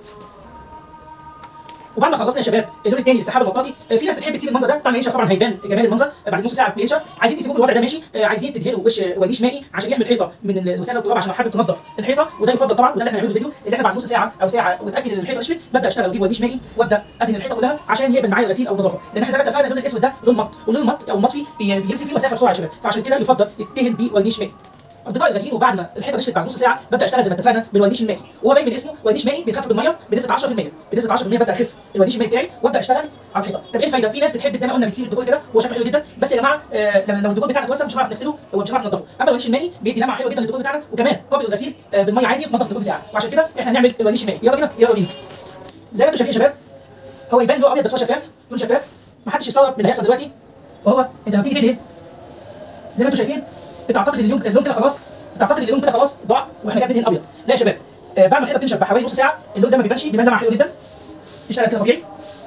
Speaker 3: وبعد ما خلصنا يا شباب اللون الثاني للسحاب المطاطي آه، في ناس بتحب تسيب المنظر ده طبعا ينشف طبعا هيبان جمال المنظر آه، بعد نص ساعه بينشف عايزين تسيبوه بالوضع ده ماشي آه، عايزين تدهنوا وش وريش مائي عشان يحمي الحيطه من الوساخه والتراب عشان لو حابب تنظف الحيطه وده يفضل طبعا وده اللي احنا هنعمله في الفيديو اللي احنا بعد نص ساعه او ساعه واتاكد ان الحيطه نشفت ببدا اشتغل واجيب وريش مائي وابدا ادهن الحيطه كلها عشان يقبل معايا الغسيل او النظافه لان احنا زي ما اتفقنا اللون الاسود ده لون مط ولون المط او المطفي بي- بيمسك فيه وساخه بسرعه يا شباب فعشان كده يفضل يتدهن بورنيش مائي اصدقائي الغاليين وبعد ما الحيطه نشفت بعد نص ساعه ببدا اشتغل زي ما اتفقنا بالورنيش المائي وهو باين من اسمه ورنيش مائي بيخفف بالميه بنسبه 10% بنسبه 10% ببدا اخف الورنيش المائي بتاعي وابدا اشتغل على الحيطه طب ايه الفايده في ناس بتحب زي ما قلنا بتسيب الديكور كده هو شكله حلو جدا بس يا جماعه آه لما لو الديكور بتاعنا اتوسخ مش هنعرف نغسله ومش هنعرف ننضفه اما الورنيش المائي بيدي لمعه حلوه جدا للديكور بتاعنا وكمان قابل للغسيل آه بالميه عادي تنضف الديكور بتاعنا وعشان كده احنا هنعمل الورنيش المائي يلا بينا يلا بينا زي ما انتم شايفين يا شباب هو يبان له ابيض بس هو شفاف لون شفاف ما حدش يستغرب من اللي هيحصل دلوقتي وهو انت لما تيجي تدهن زي ما انتم شايفين بتعتقد ان اللون اللون كده خلاص بتعتقد ان اللون كده خلاص ضاع واحنا كده بندهن ابيض لا يا شباب آه بعد ما الحيطه تنشف بحوالي نص ساعه اللون ده ما بيبانش بيبان لمعه حلو جدا تشتغل كده طبيعي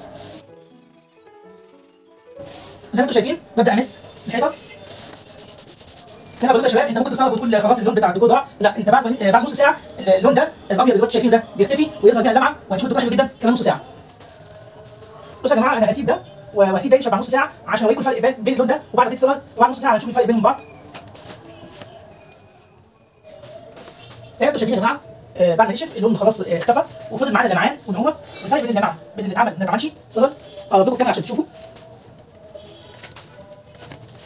Speaker 3: زي ما انتم شايفين ببدا امس الحيطه زي ما بقول يا شباب انت ممكن تستغرب وتقول خلاص اللون بتاع الديكور ضاع لا انت بعد آه، بعد نص ساعه اللون ده الابيض اللي انتم شايفينه ده بيختفي ويظهر بيها اللمعه وهتشوف الديكور حلو جدا كمان نص ساعه بصوا يا جماعه انا هسيب ده وهسيب ده ينشف بعد نص ساعه عشان اوريكم الفرق بين بين اللون ده وبعد ما تكسر وبعد نص ساعه هنشوف الفرق بينهم بعض زي ما انتم شايفين يا جماعه آه بعد ما نشف اللون خلاص آه اختفى وفضل معانا لمعان ونعومه والفرق بين اللمعان بين اللي اتعمل اللي ما اتعملش صغر اقرب لكم الكاميرا عشان تشوفوا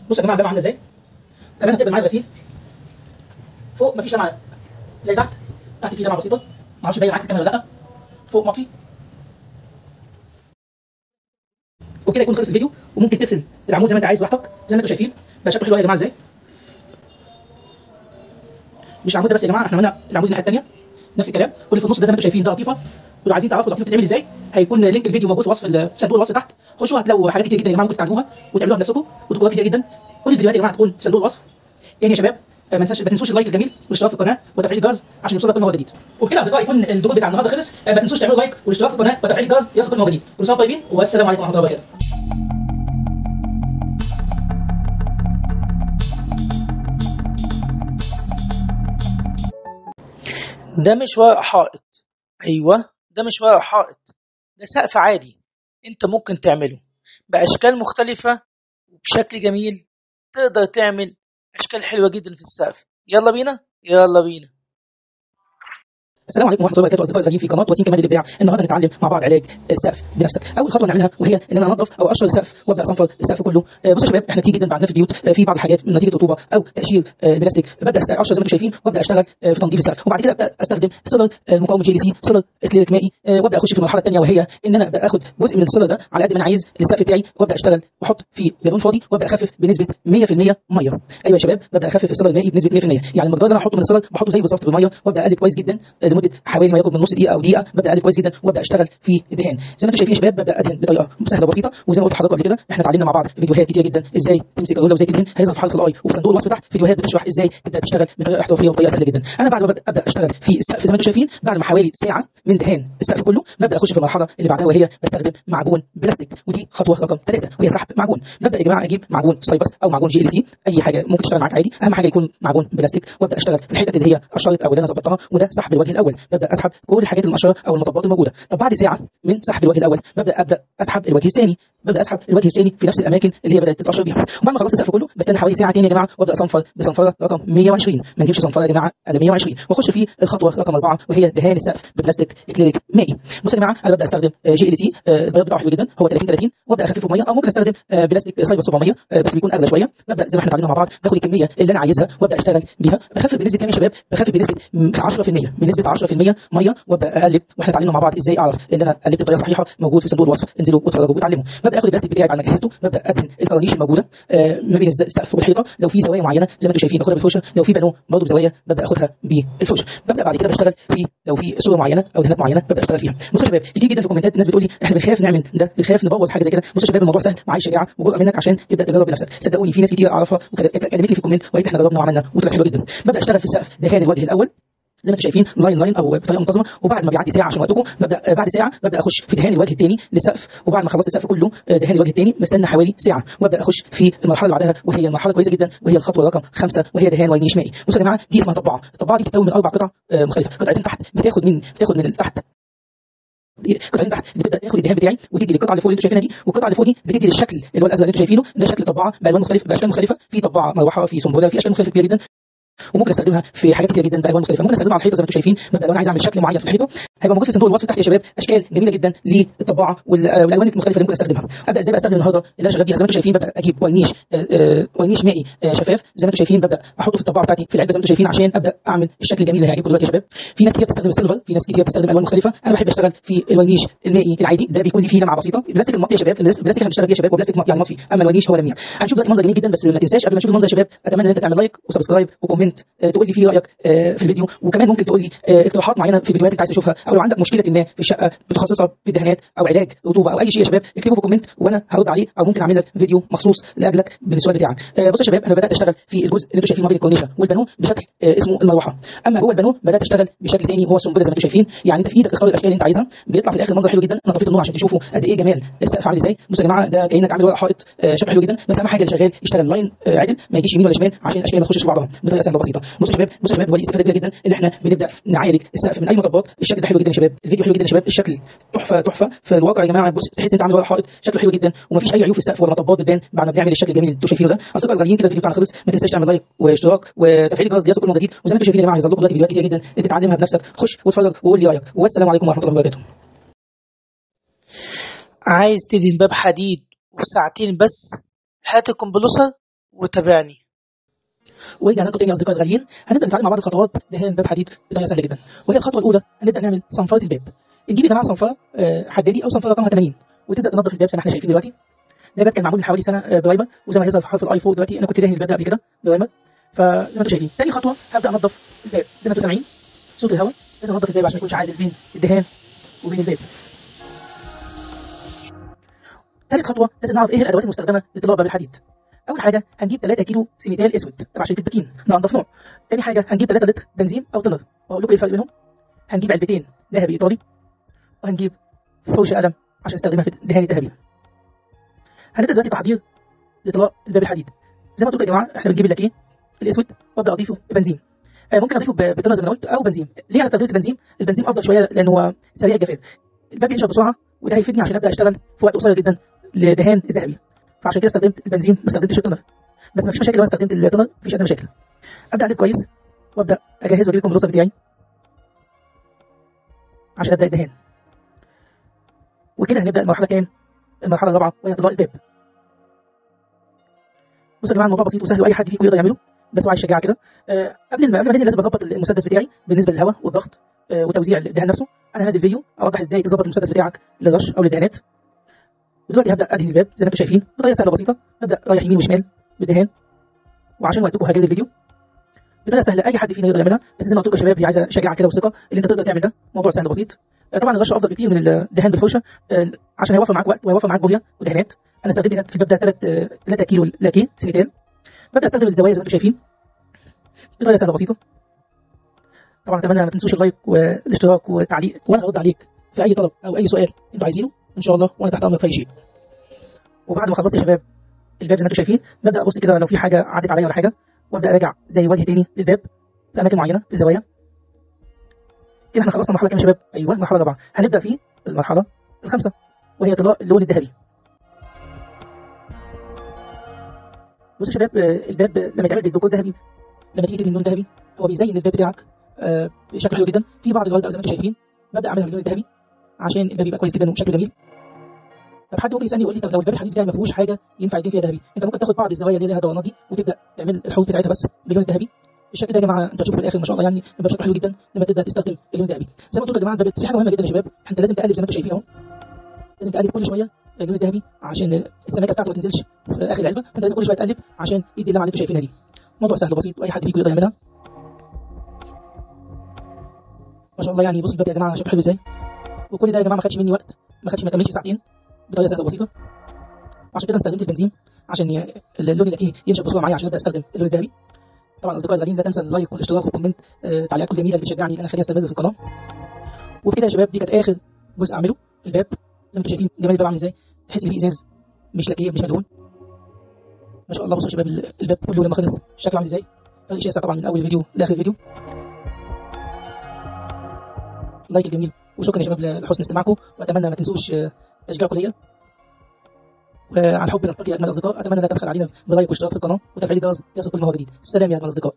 Speaker 3: بصوا يا جماعه الجامعه عامله ازاي كمان هتقبل معايا الغسيل فوق مفيش لمعه زي تحت تحت في لمعه بسيطه ما اعرفش باين معاك الكاميرا ولا لا فوق مطفي وبكده يكون خلص الفيديو وممكن ترسم العمود زي ما انت عايز براحتك زي ما انتم شايفين بقى شكله حلو يا جماعه ازاي مش العمود ده بس يا جماعه احنا عملنا العمود الناحيه الثانيه نفس الكلام واللي في النص ده زي ما انتم شايفين ده قطيفه ولو عايزين تعرفوا القطيفه بتتعمل ازاي هيكون لينك الفيديو موجود في وصف ال- في صندوق الوصف تحت خشوا هتلاقوا حاجات كتير جدا يا جماعه ممكن تتعلموها وتعملوها بنفسكم وتكونوا كتير جدا كل الفيديوهات يا جماعه تكون في صندوق الوصف تاني يا شباب آه، ما تنساش ما تنسوش اللايك الجميل والاشتراك في القناه وتفعيل الجرس عشان يوصلك كل ما هو جديد وبكده يا اصدقائي يكون الدور بتاع النهارده خلص آه، ما تنسوش تعملوا لايك والاشتراك في القناه وتفعيل الجرس يوصلك كل ما هو جديد كل سنه وانتم طيبين والسلام عليكم ورحمه الله وبركاته
Speaker 4: ده مش ورق حائط ايوه ده مش ورق حائط ده سقف عادي انت ممكن تعمله باشكال مختلفه وبشكل جميل تقدر تعمل اشكال حلوه جدا في السقف يلا بينا يلا بينا
Speaker 3: السلام عليكم ورحمه الله وبركاته اصدقائي الغاليين في قناه وسيم كمال الابداع النهارده هنتعلم مع بعض علاج السقف بنفسك اول خطوه نعملها وهي ان انا انظف او اقشر السقف وابدا اصنفر السقف كله آه، بصوا يا شباب احنا كتير جدا بعدنا في البيوت آه، في بعض الحاجات من نتيجه رطوبه او تقشير آه، البلاستيك ببدا أست- اقشر زي ما انتم شايفين وابدا اشتغل آه، في تنظيف السقف وبعد كده ابدا استخدم سولر آه، مقاوم جي دي سي سولر اكليريك مائي آه، وابدا اخش في المرحله الثانيه وهي ان انا ابدا اخد جزء من السولر ده على قد ما انا عايز للسقف بتاعي وابدا اشتغل واحط فيه جالون فاضي وابدا اخفف بنسبه 100% ميه ايوه يا شباب ببدا اخفف السولر المائي بنسبه 100% يعني المقدار اللي انا احطه من السولر بحطه زيه بالظبط بالميه وابدا اقلب كويس جدا آه، لمده حوالي ما يقرب من نص دقيقه او دقيقه ببدا اقلب كويس جدا وابدا اشتغل في الدهان زي ما انتم شايفين يا شباب ببدا ادهن بطريقه سهله وبسيطه وزي ما قلت لحضراتكم قبل كده احنا اتعلمنا مع بعض في فيديوهات كتير جدا ازاي تمسك الرولة وازاي تدهن هيظهر في حرف الاي وفي صندوق الوصف تحت فيديوهات بتشرح ازاي تبدا تشتغل بطريقه احترافيه وبطريقه سهله جدا انا بعد ما ببدا ابدا اشتغل في السقف زي ما انتم شايفين بعد ما حوالي ساعه من دهان السقف كله ببدا اخش في المرحله اللي بعدها وهي بستخدم معجون بلاستيك ودي خطوه رقم ثلاثه وهي سحب معجون ببدا يا جماعه اجيب معجون سايبس او معجون جي ال سي اي حاجه ممكن تشتغل معاك عادي اهم حاجه يكون معجون بلاستيك وابدا اشتغل في الحته اللي هي قشرت او اللي انا ظبطتها وده سحب الوجه الاول ببدا اسحب كل الحاجات المقشره او المطبات الموجوده طب بعد ساعه من سحب الوجه الاول ببدا ابدا اسحب الوجه الثاني ببدا اسحب الوجه الثاني في نفس الاماكن اللي هي بدات تتقشر بيها وبعد ما خلصت السقف كله بستنى حوالي ساعتين يا جماعه وابدا اصنفر بصنفره رقم 120 ما نجيبش صنفره يا جماعه الا 120 واخش في الخطوه رقم اربعه وهي دهان السقف ببلاستيك اكليريك مائي بصوا يا جماعه انا ببدا استخدم جي ال سي البياض بتاعه حلو جدا هو 30 30 وابدا اخففه بميه او ممكن استخدم آه، بلاستيك سايبر 700 آه، بس بيكون اغلى شويه ببدا زي ما احنا اتعلمنا مع بعض باخد الكميه اللي انا عايزها وابدا اشتغل بيها بخفف بنسبه كام يا شباب بخفف بنسبه م- 10% بنسبه 10% ميه وابدا اقلب واحنا اتعلمنا مع بعض ازاي اعرف ان انا قلبت بطريقه صحيحه موجود في صندوق الوصف انزلوا واتفرجوا واتعلموا ببدا اخد البلاستيك بتاعي بعد ما جهزته ببدا ادهن الكرانيش الموجوده آه، ما بين الز- السقف والحيطه لو في زوايا معينه زي ما انتم شايفين باخدها بالفرشه لو في بانو برضه بزوايا ببدا اخدها بالفرشه ببدا بعد كده بشتغل في لو في صوره معينه او دهانات معينه ببدا اشتغل فيها بصوا يا شباب كتير جدا في الكومنتات الناس بتقول لي احنا بنخاف نعمل ده بنخاف نبوظ حاجه زي كده بصوا يا شباب الموضوع سهل وعايز شجاعه وجرأه منك عشان تبدا تجرب بنفسك صدقوني في ناس كتير اعرفها وكلمت لي في الكومنت وقالت احنا جربنا وعملنا وطلع حلو جدا ببدا اشتغل في السقف دهان الوجه الاول زي ما انتم شايفين لاين لاين او بطريقه منتظمه وبعد ما بيعدي ساعه عشان وقتكم ببدا آه، بعد ساعه ببدا اخش في دهان الوجه الثاني للسقف وبعد ما خلصت السقف كله آه، دهان الوجه الثاني بستنى حوالي ساعه وابدا اخش في المرحله اللي بعدها وهي مرحله كويسه جدا وهي الخطوه رقم خمسه وهي دهان ورنيش مائي بصوا يا جماعه دي اسمها طباعه الطباعه دي بتتكون من اربع قطع آه، مختلفه قطعتين تحت بتاخد من بتاخد من تحت قطعتين تحت بتبدا تاخد الدهان بتاعي وتدي للقطعه اللي فوق اللي انتم شايفينها دي والقطعه اللي فوق دي بتدي للشكل اللي هو الازرق اللي انتم شايفينه ده شكل طباعه بالوان مختلفه باشكال مختلفه في طباعه مروحه في سنبله في اشكال مختلفه كبيره جدا وممكن استخدمها في حاجات كتير جدا بالوان مختلفه ممكن استخدمها على الحيطه زي ما انتم شايفين ببدا لو انا عايز اعمل شكل معين في الحيطه هيبقى موجود في صندوق الوصف تحت يا شباب اشكال جميله جدا للطباعه وال- آه، والالوان المختلفه اللي ممكن استخدمها ابدا ازاي بقى استخدم النهارده اللي انا شغال بيها زي ما انتم شايفين ببدا اجيب ورنيش آه، آه، ورنيش مائي آه، شفاف زي ما انتم شايفين ببدا احطه في الطباعه بتاعتي في العلبه زي ما انتم شايفين عشان ابدا اعمل الشكل الجميل اللي هيعجبكم دلوقتي يا شباب في ناس كتير بتستخدم السيلفر في ناس كتير بتستخدم الوان مختلفه انا بحب اشتغل في الورنيش المائي العادي ده بيكون ليه فيه لمعه بسيطه البلاستيك المطي يا شباب البلاستيك اللي احنا بنشتغل بيه يا شباب وبلاستيك يعني مطفي اما الورنيش هو لميع هنشوف دلوقتي منظر جميل جدا بس ما تنساش قبل ما تشوف المنظر يا شباب اتمنى ان انت تعمل لايك وسبسكرايب وكومنت آه، تقول لي فيه رايك آه، في الفيديو وكمان ممكن تقول لي آه، اقتراحات معينه في الفيديوهات انت عايز تشوفها او لو عندك مشكله ما في الشقه متخصصه في الدهانات او علاج رطوبه او اي شيء يا شباب اكتبه في الكومنت وانا هرد عليه او ممكن اعمل لك فيديو مخصوص لاجلك بالسؤال بتاعك آه، بصوا يا شباب انا بدات اشتغل في الجزء اللي انتم شايفينه ما بين الكورنيشه والبانو بشكل آه، اسمه المروحه اما جوه البانو بدات اشتغل بشكل تاني وهو السنبله زي ما انتم شايفين يعني انت في ايدك تختار الاشكال اللي انت عايزها بيطلع في الاخر منظر حلو جدا انا طفيت النور عشان تشوفوا قد ايه جمال السقف عامل ازاي بصوا يا جماعه ده كانك عامل ورق حائط آه، شكله حلو جدا بس اهم حاجه اللي شغال يشتغل لاين آه، عدل ما يجيش يمين ولا شمال عشان الاشكال ما تخشش في بعضها بطريقه سهله وبسيطه بصوا يا شباب بصوا يا شباب ودي استفاده كبيره جدا اللي احنا بنبدا نعالج السقف من اي مطبات الشكل ده حلو جدا يا شباب الفيديو حلو جدا يا شباب الشكل تحفه تحفه في الواقع يا جماعه بص تحس انت عامل ورق حائط شكله حلو جدا ومفيش اي عيوب في السقف ولا مطبات بتبان بعد ما بنعمل الشكل الجميل اللي انتوا شايفينه ده اصدقائي الغاليين كده الفيديو بتاعنا خلص ما تنساش تعمل لايك واشتراك وتفعيل الجرس ليصل كل ما جديد وزي ما انتم شايفين يا جماعه هيظهر لكم دلوقتي فيديوهات كتير جدا انت تتعلمها بنفسك خش واتفرج وقول لي رايك والسلام عليكم ورحمه الله وبركاته
Speaker 4: عايز تدهن باب حديد وفي ساعتين بس هات الكمبلوسر وتابعني
Speaker 3: ورجعنا لكم تاني يا اصدقائي الغاليين هنبدا نتعلم مع بعض خطوات دهان باب حديد بطريقه سهله جدا وهي الخطوه الاولى هنبدا نعمل صنفره الباب نجيب يا جماعه صنفره آه، حدادي او صنفره رقمها 80 وتبدا تنظف الباب زي ما احنا شايفين دلوقتي ده باب كان معمول من حوالي سنه آه، برايمر وزي ما هيظهر في حرف الاي فوق دلوقتي انا كنت داهن الباب ده قبل كده برايمر فزي ما انتم شايفين تاني خطوه هبدا انظف الباب زي ما انتم سامعين صوت الهواء لازم انظف الباب عشان ما يكونش عازل بين الدهان وبين الباب تالت خطوه لازم نعرف ايه الادوات المستخدمه لطلاء باب الحديد اول حاجه هنجيب 3 كيلو سيميتال اسود تبع شركه بكين ده انضف نوع تاني حاجه هنجيب 3 لتر بنزين او تنر واقول لكم ايه الفرق بينهم هنجيب علبتين ذهبي ايطالي وهنجيب فرشه قلم عشان نستخدمها في الدهان الذهبي هنبدا دلوقتي تحضير لطلاء الباب الحديد زي ما قلت لكم يا جماعه احنا بنجيب اللاكيه الاسود وابدا اضيفه بنزين آه ممكن اضيفه ب- بتنر زي ما أنا قلت او بنزين ليه انا استخدمت بنزين البنزين افضل شويه لان هو سريع الجفاف الباب ينشف بسرعه وده هيفيدني عشان ابدا اشتغل في وقت قصير جدا لدهان الذهبي فعشان كده استخدمت البنزين ما استخدمتش التنر بس مفيش مشاكل لو انا استخدمت التنر مفيش ادنى مشاكل ابدا اقلب كويس وابدا اجهز واجيب لكم البلوصه بتاعي عشان ابدا الدهان وكده هنبدا المرحله كام المرحله الرابعه وهي طلاء الباب بصوا يا جماعه الموضوع بسيط وسهل واي حد فيكم يقدر يعمله بس هو عايز شجاعه كده آه قبل ما قبل ما انزل لازم اظبط المسدس بتاعي بالنسبه للهواء والضغط آه وتوزيع الدهان نفسه انا هنزل فيديو اوضح ازاي تظبط المسدس بتاعك للرش او للدهانات ودلوقتي هبدا ادهن الباب زي ما انتم شايفين بطريقه سهله بسيطه ابدا رايح يمين وشمال بالدهان وعشان وقتكم هجلد الفيديو بطريقه سهله اي حد فينا يقدر يعملها بس زي ما قلت لكم يا شباب هي عايزه شجاعه كده وثقه اللي انت تقدر تعمل ده موضوع سهل بسيط آه، طبعا الرش افضل بكتير من الدهان بالفرشه آه، عشان هيوفر معاك وقت وهيوفر معاك بويه ودهانات انا استخدمت هنا في الباب ده 3 3 كيلو لاكيه سيليتال ببدا استخدم الزوايا زي ما انتم شايفين بطريقه سهله بسيطه طبعا اتمنى ما تنسوش اللايك والاشتراك والتعليق وانا هرد عليك في اي طلب او اي سؤال انتوا عايزينه ان شاء الله وانا تحت امرك في اي شيء وبعد ما خلصت يا شباب الباب زي ما انتم شايفين ببدا ابص كده لو في حاجه عدت عليا ولا حاجه وابدا اراجع زي وجه تاني للباب في اماكن معينه في الزوايا كده احنا خلصنا مرحله كام يا شباب ايوه المرحله الرابعه هنبدا في المرحله الخامسه وهي طلاء اللون الذهبي بصوا يا شباب آه، الباب لما يتعمل بالديكور ذهبي لما تيجي تدهن لون ذهبي هو بيزين الباب بتاعك آه، بشكل حلو جدا في بعض الورد زي ما انتم شايفين ببدا اعملها باللون الذهبي عشان الباب يبقى كويس جدا وشكله جميل طب حد ممكن يسالني يقول لي طب لو الباب الحديد بتاعي ما فيهوش حاجه ينفع يدين فيها ذهبي انت ممكن تاخد بعض الزوايا اللي لها دورانات دي وتبدا تعمل الحروف بتاعتها بس باللون الذهبي الشكل ده يا جماعه انتوا هتشوفوا في الاخر ما شاء الله يعني الباب شكله حلو جدا لما تبدا تستخدم اللون الذهبي زي ما قلت لكم يا جماعه الباب في حاجه مهمه جدا يا شباب انت لازم تقلب زي ما انتم شايفين اهو لازم تقلب كل شويه اللون الذهبي عشان السماكه بتاعته ما تنزلش في اخر العلبه فانت لازم كل شويه تقلب عشان يدي اللمعه اللي انتم شايفينها دي موضوع سهل بسيط واي حد فيكم يقدر يعملها ما شاء الله يعني بص الباب يا جماعه شكله حلو ازاي وكل ده يا جماعه ما خدش مني وقت ما خدش ما كملش ساعتين بطريقه سهله بسيطه عشان كده استخدمت البنزين عشان ي- اللون الذكي ينشف بسرعه معايا عشان ابدا استخدم اللون الذهبي طبعا اصدقائي الغاليين لا تنسى اللايك والاشتراك والكومنت آه تعليقاتكم الجميله اللي بتشجعني ان انا اخليني استمر في القناه وبكده يا شباب دي كانت اخر جزء اعمله في الباب زي ما انتم شايفين جمال الباب عامل ازاي تحس ان فيه ازاز مش لاكيه مش مدهون ما شاء الله بصوا يا شباب ال- الباب كله لما خلص شكله عامل ازاي فرق شاسع طبعا من اول فيديو لاخر فيديو لايك الجميل وشكرا يا شباب لحسن استماعكم واتمنى ما تنسوش آه، تشجيعكم ليا وعن حب نلتقي اجمل الاصدقاء اتمنى لا تبخل علينا بلايك واشتراك في القناه وتفعيل الجرس ليصل كل ما هو جديد السلام يا اجمل الاصدقاء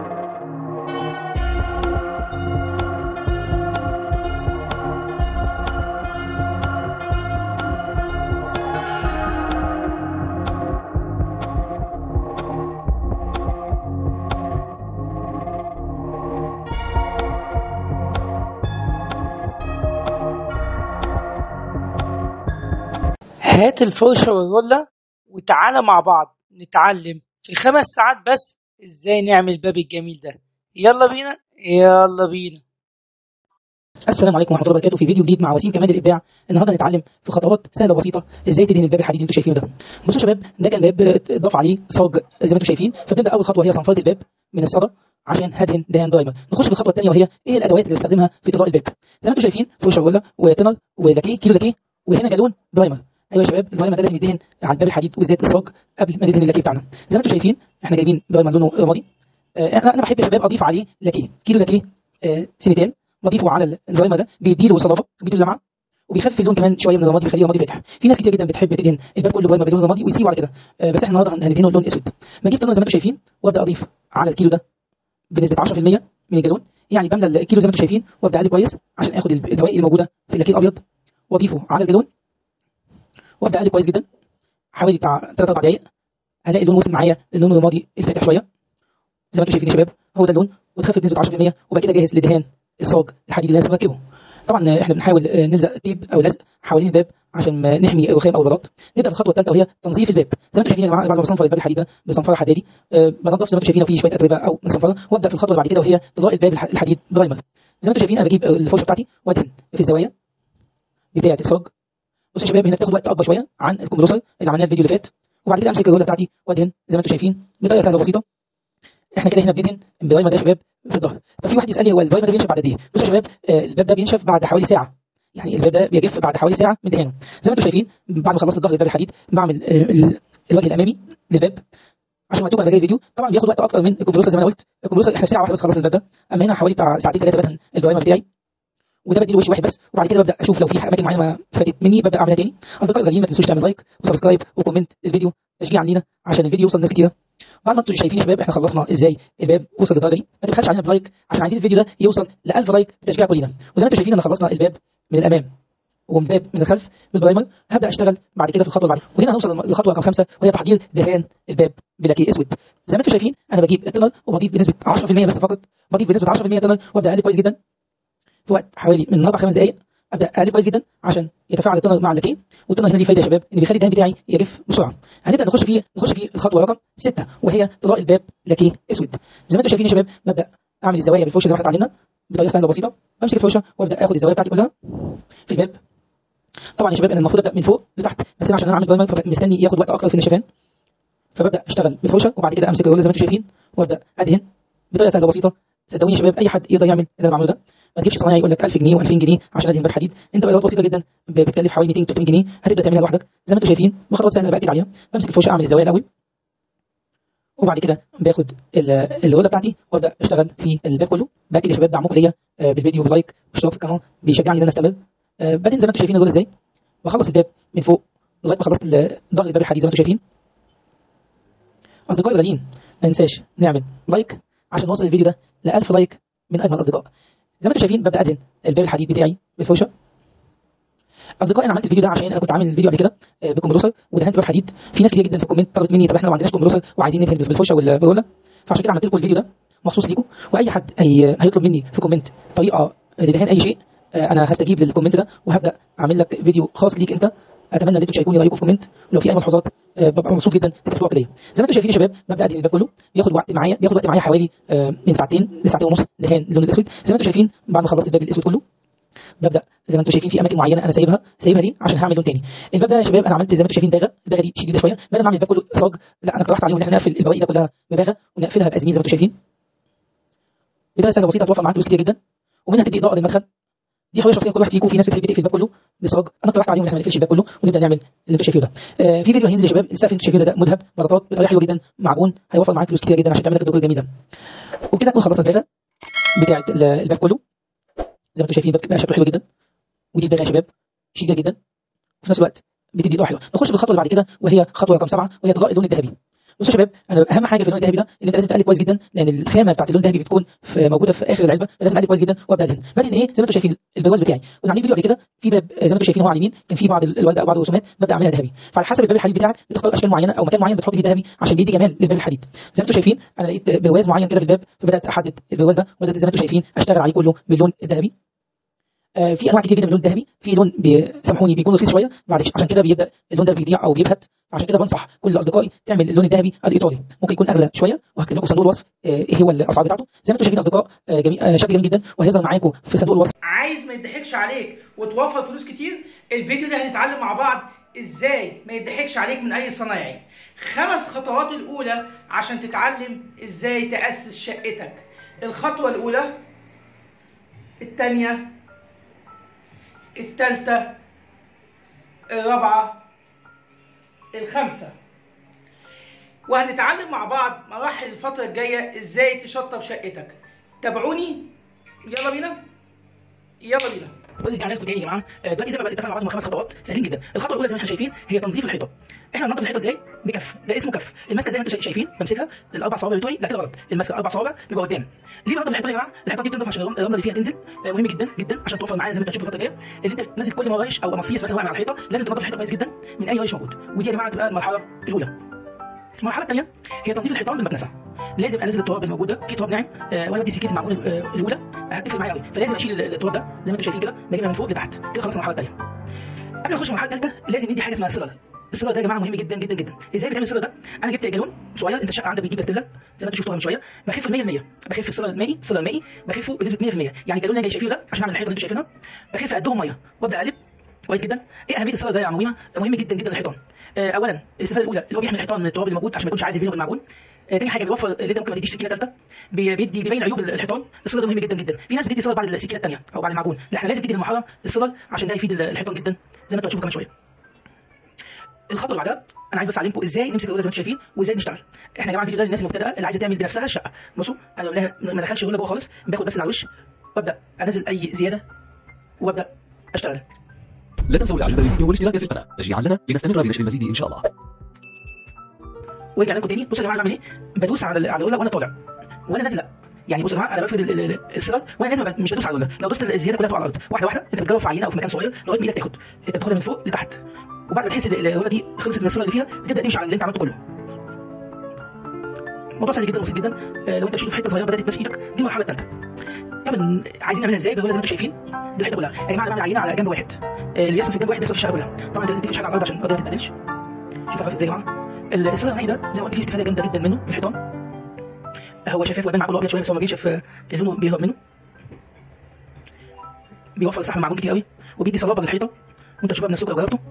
Speaker 4: هات الفرشة والرولة وتعالى مع بعض نتعلم في خمس ساعات بس ازاي نعمل الباب الجميل ده يلا بينا يلا بينا
Speaker 3: السلام عليكم ورحمه الله وبركاته في فيديو جديد مع وسيم كمال الابداع النهارده هنتعلم في خطوات سهله وبسيطه ازاي تدهن الباب الحديد اللي انتم شايفينه ده بصوا يا شباب ده كان باب اتضاف عليه صاج زي ما انتم شايفين فبنبدا اول خطوه هي صنفره الباب من الصدى عشان هدهن دهان دايمر نخش في الخطوه الثانيه وهي ايه الادوات اللي بستخدمها في طلاء الباب زي ما انتم شايفين فرشه رولا وتنر ولاكيه كيلو لاكيه وهنا جالون برايمر ايوه يا شباب البرايمر ده لازم يدهن على الباب الحديد وزيت الصاج قبل ما ندهن اللاكيه بتاعنا زي ما انتم شايفين احنا جايبين برايمر لونه رمادي آه، انا انا بحب يا شباب اضيف عليه لاكيه كيلو لاكيه آه، سينيتال بضيفه على الفرايمر ده بيديله صلافه بيديله لمعه وبيخفف اللون كمان شويه من الرمادي بيخليه رمادي فاتح في ناس كتير جدا بتحب تدهن الباب كله برايمر بلون رمادي ويسيبه على كده آه، بس احنا النهارده هندهنه لون اسود بجيب تنور زي ما انتم شايفين وابدا اضيف على الكيلو ده بنسبه 10% من الجالون يعني بملى الكيلو زي ما انتم شايفين وابدا اقلب كويس عشان اخد الدوائر اللي موجوده في اللاكيه الابيض واضيفه على الجالون وابدا اقلب كويس جدا حوالي بتاع 3 4 دقائق هلاقي اللون وصل معايا اللون الرمادي الفاتح شويه زي ما انتم شايفين يا شباب هو ده اللون وتخفف بنسبه 10% وبقى كده جاهز لدهان الصاج الحديد اللي لازم اركبه طبعا آه، احنا بنحاول آه، نلزق تيب او لزق حوالين الباب عشان ما نحمي الرخام او البلاط نبدا في الخطوه الثالثه وهي تنظيف الباب زي ما انتم شايفين يا جماعه بعد ما بصنفر الباب الحديد ده بصنفره حدادي أه بنضف زي ما انتم شايفين لو في شويه اتربه او مصنفره وابدا في الخطوه اللي بعد كده وهي طلاء الباب الح- الحديد برايمر زي ما انتم شايفين انا بجيب الفرشه بتاعتي وادهن في الزوايا بتاعه الصاج بصوا يا شباب هنا بتاخد وقت اكبر شويه عن الكمبيوتر اللي عملناه الفيديو اللي فات وبعد كده امسك الروله بتاعتي وادهن زي ما انتم شايفين بطريقه سهله وبسيطه احنا كده هنا بندهن البرايمر ده يا شباب في الظهر طب في واحد يسالني هو البرايمر ده بينشف بعد قد ايه بصوا يا شباب آه، الباب ده بينشف بعد حوالي ساعه يعني الباب ده بيجف بعد حوالي ساعه من دهانه زي ما انتم شايفين بعد ما خلصت الظهر الباب الحديد بعمل آه، ال- الوجه الامامي للباب عشان وقتكم انا بجاي الفيديو طبعا بياخد وقت اكتر من الكمبيوتر زي ما انا قلت الكمبيوتر احنا في ساعه واحده بس خلصنا الباب ده اما هنا حوالي بتاع ساعتين ثلاثه بدهن البرايمر بتاعي وده بديله وش واحد بس وبعد كده ببدا اشوف لو في اماكن معينه ما فاتت مني ببدا اعملها تاني اصدقائي الغاليين ما تنسوش تعمل لايك وسبسكرايب وكومنت الفيديو تشجيع لينا عشان الفيديو يوصل لناس كتيره بعد ما انتم شايفين يا شباب احنا خلصنا ازاي الباب وصل للدرجه دي ما تبخلش علينا بلايك عشان عايزين الفيديو ده يوصل ل 1000 لايك بتشجيع كلنا وزي ما انتم شايفين انا خلصنا الباب من الامام ومن باب من الخلف بالبرايمر هبدا اشتغل بعد كده في الخطوه اللي بعدها وهنا هنوصل للخطوه رقم خمسه وهي تحضير دهان الباب بلاكيه اسود زي ما انتم شايفين انا بجيب التنر وبضيف بنسبه 10% بس فقط بضيف بنسبه 10% تنر وابدا اقلب كويس جدا في وقت حوالي من اربع خمس دقائق ابدا اقلب كويس جدا عشان يتفاعل التنر مع اللاكيه والتنر هنا دي فايده يا شباب ان بيخلي الدهان بتاعي يجف بسرعه هنبدا نخش فيه نخش في الخطوه رقم سته وهي طلاء الباب لاكيه اسود زي ما انتم شايفين يا شباب ببدا اعمل الزوايا بالفرشه زي ما احنا اتعلمنا بطريقه سهله وبسيطه بمسك الفرشه وابدا اخد الزوايا بتاعتي كلها في الباب طبعا يا شباب انا المفروض ابدا من فوق لتحت بس انا عشان انا عامل برايمر فبقى مستني ياخد وقت اكتر في النشفان فببدا اشتغل بالفرشه وبعد كده امسك الرول زي ما انتم شايفين وابدا ادهن بطريقه سهله وبسيطه صدقوني يا شباب اي حد يقدر يعمل اللي انا بعمله ده ما تجيبش صنايعي يقول لك 1000 جنيه و2000 جنيه عشان ادهن باب حديد انت بادوات بسيطه جدا ب- بتكلف حوالي 200 300 جنيه هتبدا تعملها لوحدك زي ما انتم شايفين بخطوات سهله باكد عليها بمسك الفرشه اعمل الزوايا الاول وبعد كده باخد ال- الروله بتاعتي وابدا اشتغل في الباب كله باكد يا شباب دعمكم ليا آه، بالفيديو وبلايك واشتراك في القناه بيشجعني ان انا استمر آه، بعدين زي ما انتم شايفين الروله ازاي بخلص الباب من فوق لغايه ما خلصت ال- ظهر الباب الحديد زي ما انتم شايفين اصدقائي الغاليين ما ننساش نعمل لايك عشان نوصل الفيديو ده ل 1000 لايك من اجمل الاصدقاء زي ما انتم شايفين ببدا ادهن الباب الحديد بتاعي بالفرشه اصدقائي انا عملت الفيديو ده عشان انا كنت عامل الفيديو قبل كده آه، بالكمبيوتر ودهنت باب حديد في ناس كتير جدا في الكومنت طلبت مني طب احنا ما عندناش كمبيوتر وعايزين ندهن بالفرشه والبروله فعشان كده عملت لكم الفيديو ده مخصوص ليكم واي حد هي... هيطلب مني في كومنت طريقه لدهان اي شيء آه، انا هستجيب للكومنت ده وهبدا اعمل لك فيديو خاص ليك انت اتمنى ان انتم تشاركوني رايكم في كومنت ولو في اي ملحوظات آه، ببقى مبسوط جدا تكتبوها كده زي ما انتم شايفين يا شباب ببدا ادهن الباب كله بياخد وقت معايا بياخد وقت معايا حوالي آه، من ساعتين لساعتين ونص دهان اللون الاسود زي ما انتم شايفين بعد ما خلصت الباب الاسود كله ببدا زي ما انتم شايفين في اماكن معينه انا سايبها سايبها دي عشان هعمل لون تاني الباب ده يا شباب انا عملت زي ما انتم شايفين باغه الباغه دي شديده شويه بدل ما اعمل الباب كله صاج لا انا اقترحت عليهم ان احنا نقفل البواقي ده كلها بباغه ونقفلها بازمين زي ما انتم شايفين بدايه سهله بسيطه هتوفر معاك فلوس كتير جدا ومنها تدي اضاءه للمدخل دي حريه شخصيه كل واحد فيكم في ناس بتحب تقفل الباب كله بصاج انا اقترحت عليهم ان احنا ما نقفلش الباب كله ونبدا نعمل اللي انتم شايفينه ده آه في فيديو هينزل يا شباب السقف اللي انتم شايفينه ده مذهب بلاطات بطريقه حلوه جدا معجون هيوفر معاك فلوس كتير جدا عشان تعمل لك الديكور الجميل ده وبكده نكون خلصنا الباغه بتاعه ال- الباب كله زي ما انتم شايفين الباب بقى شكله حلو جدا ودي الباغه يا شباب شديده جدا وفي نفس الوقت بتدي اضاءه حلوه نخش بالخطوه اللي بعد كده وهي خطوه رقم سبعه وهي طلاء اللون الذهبي بصوا يا شباب انا اهم حاجه في اللون الذهبي ده اللي انت لازم تقلب كويس جدا لان الخامه بتاعت اللون الذهبي بتكون في موجوده في اخر العلبه فلازم اقلب كويس جدا وابدا ادهن بدهن ايه زي ما انتم شايفين البرواز بتاعي كنا عاملين فيديو قبل كده في باب زي ما انتم شايفين هو على اليمين كان في بعض الورده او بعض الرسومات ببدا اعملها ذهبي فعلى حسب الباب الحديد بتاعك بتختار اشكال معينه او مكان معين بتحط فيه ذهبي عشان بيدي جمال للباب الحديد زي ما انتم شايفين انا لقيت برواز معين كده في الباب فبدات احدد البرواز ده وبدات زي ما انتم شايفين اشتغل عليه كله باللون الذهبي آه، في انواع كتير جدا من اللون الذهبي في لون بي- سامحوني بيكون رخيص شويه معلش عشان كده بيبدا اللون ده بيضيع او بيبهت عشان كده بنصح كل اصدقائي تعمل اللون الذهبي الايطالي ممكن يكون اغلى شويه وهكتب لكم في صندوق الوصف آه، ايه هو الاسعار بتاعته زي ما انتم شايفين اصدقاء آه، جميل آه، شكل جميل جدا وهيظهر معاكم في صندوق الوصف
Speaker 1: عايز ما يضحكش عليك وتوفر فلوس كتير الفيديو ده هنتعلم مع بعض ازاي ما يضحكش عليك من اي صنايعي خمس خطوات الاولى عشان تتعلم ازاي تاسس شقتك الخطوه الاولى الثانيه الثالثه الرابعه الخامسه وهنتعلم مع بعض مراحل الفتره الجايه ازاي تشطب شقتك تابعوني يلا بينا يلا بينا
Speaker 3: ونرجع لكم تاني يا جماعه آه، دلوقتي زي ما اتفقنا مع بعض هم خمس خطوات سهلين جدا الخطوه الاولى زي ما احنا شايفين هي تنظيف الحيطه احنا هننظف الحيطه ازاي بكف ده اسمه كف الماسكه زي ما انتم شايفين بمسكها الاربع صوابع بتوعي لا كده غلط الماسكه اربع صوابع بيبقى قدام ليه بنضف الحيطه يا جماعه الحيطه دي بتنضف عشان الرمله اللي فيها تنزل آه، مهم جدا جدا عشان توفر معايا زي ما انت هتشوف الفتره الجايه اللي انت نازل كل ما ريش او مصيص مثلا واقع على الحيطه لازم تنضف الحيطه كويس جدا من اي ريش موجود ودي يا جماعه تبقى المرحله الاولى المرحله الثانيه هي تنظيف الحيطان بالمكنسه لازم انزل التراب الموجود ده في تراب ناعم آه وانا بدي سكينه المعجون آه الاولى هتفرق معايا قوي فلازم اشيل التراب ده زي ما انتم شايفين كده بجيبها من فوق لتحت كده خلاص المرحله الثانيه قبل ما اخش المرحله الثالثه لازم ندي حاجه اسمها سيلر السيلر ده يا جماعه مهم جدا جدا جدا ازاي بتعمل السيلر ده انا جبت جالون صغير انت الشقه عندك بتجيب بستله زي ما انتم شفتوها من شويه بخف 100% بخف السيلر المائي السيلر المائي بخفه بنسبه 100% يعني الجالون اللي شايفينه ده عشان اعمل الحيطه اللي انتم شايفينها بخف قدهم ميه وابدا اقلب كويس جدا ايه اهميه السيلر ده يا عمومه مهم جدا جدا للحيطان آه، اولا الاستفاده الاولى اللي هو بيحمي الحيطان من التراب اللي موجود عشان ما يكونش عازل بينه وبين المعجون آه، تاني حاجه بيوفر اللي انت ممكن ما تديش سكينه ثالثه بي- بيدي بيبين عيوب الحيطان الصلة ده مهم جدا جدا في ناس بتدي صلة بعد السكينه الثانيه او بعد المعجون لا احنا لازم ندي للمرحله الصلة عشان ده يفيد الحيطان جدا زي ما انتوا هتشوفوا كمان شويه الخطوه اللي بعدها انا عايز بس اعلمكم ازاي نمسك الرولة زي ما انتم شايفين وازاي نشتغل احنا يا جماعه الفيديو ده للناس المبتدئه اللي عايزه تعمل بنفسها الشقه بصوا انا لا- ما دخلش الرولة جوه خالص باخد بس اللي على الوش وابدا انزل اي زياده وابدا اشتغل
Speaker 5: لا تنسوا الاعجاب بالفيديو والاشتراك في القناه تشجيعا لنا لنستمر بنشر المزيد ان شاء الله
Speaker 3: وارجع لكم تاني بصوا يا جماعه أنا بعمل ايه بدوس على ال- على الرولة وانا طالع وانا نازل لا يعني بصوا يا جماعه انا بفرد ال- ال- ال- السرد وانا نازل ب- مش بدوس على الرولة لو دوست الزياده كلها تقع على الارض واحده واحده انت بتجرب في عينه او في مكان صغير لغايه ما ايدك تاخد انت بتاخدها من فوق لتحت وبعد ما تحس ان الرولة دي خلصت من السرد اللي فيها بتبدا تمشي على اللي انت عملته كله موضوع سهل جدا وبسيط جدا آه، لو انت شيله في حته صغيره بدات تمسك ايدك دي المرحله الثالثه طبعا عايزين نعملها ازاي بالرولة زي ما انتم شايفين دي الحته كلها يا جماعه انا بعمل عينه على جنب واحد آه، اللي بيحصل في جنب واحد بيحصل في الشقه كلها طبعا انت لازم تفرش حاجه على الارض عشان الارض ما تتبهدلش شوف عارف ازاي يا جماعه السر المائي ده زي ما قلت فيه استفاده جامده جدا منه من الحيطان هو شفاف ويبان معقول ابيض شويه بس هو ما بينشف آه، لونه بيهرب منه بيوفر سحب معجون كتير قوي وبيدي صلابه للحيطه وانت تشوفها بنفسك لو جربته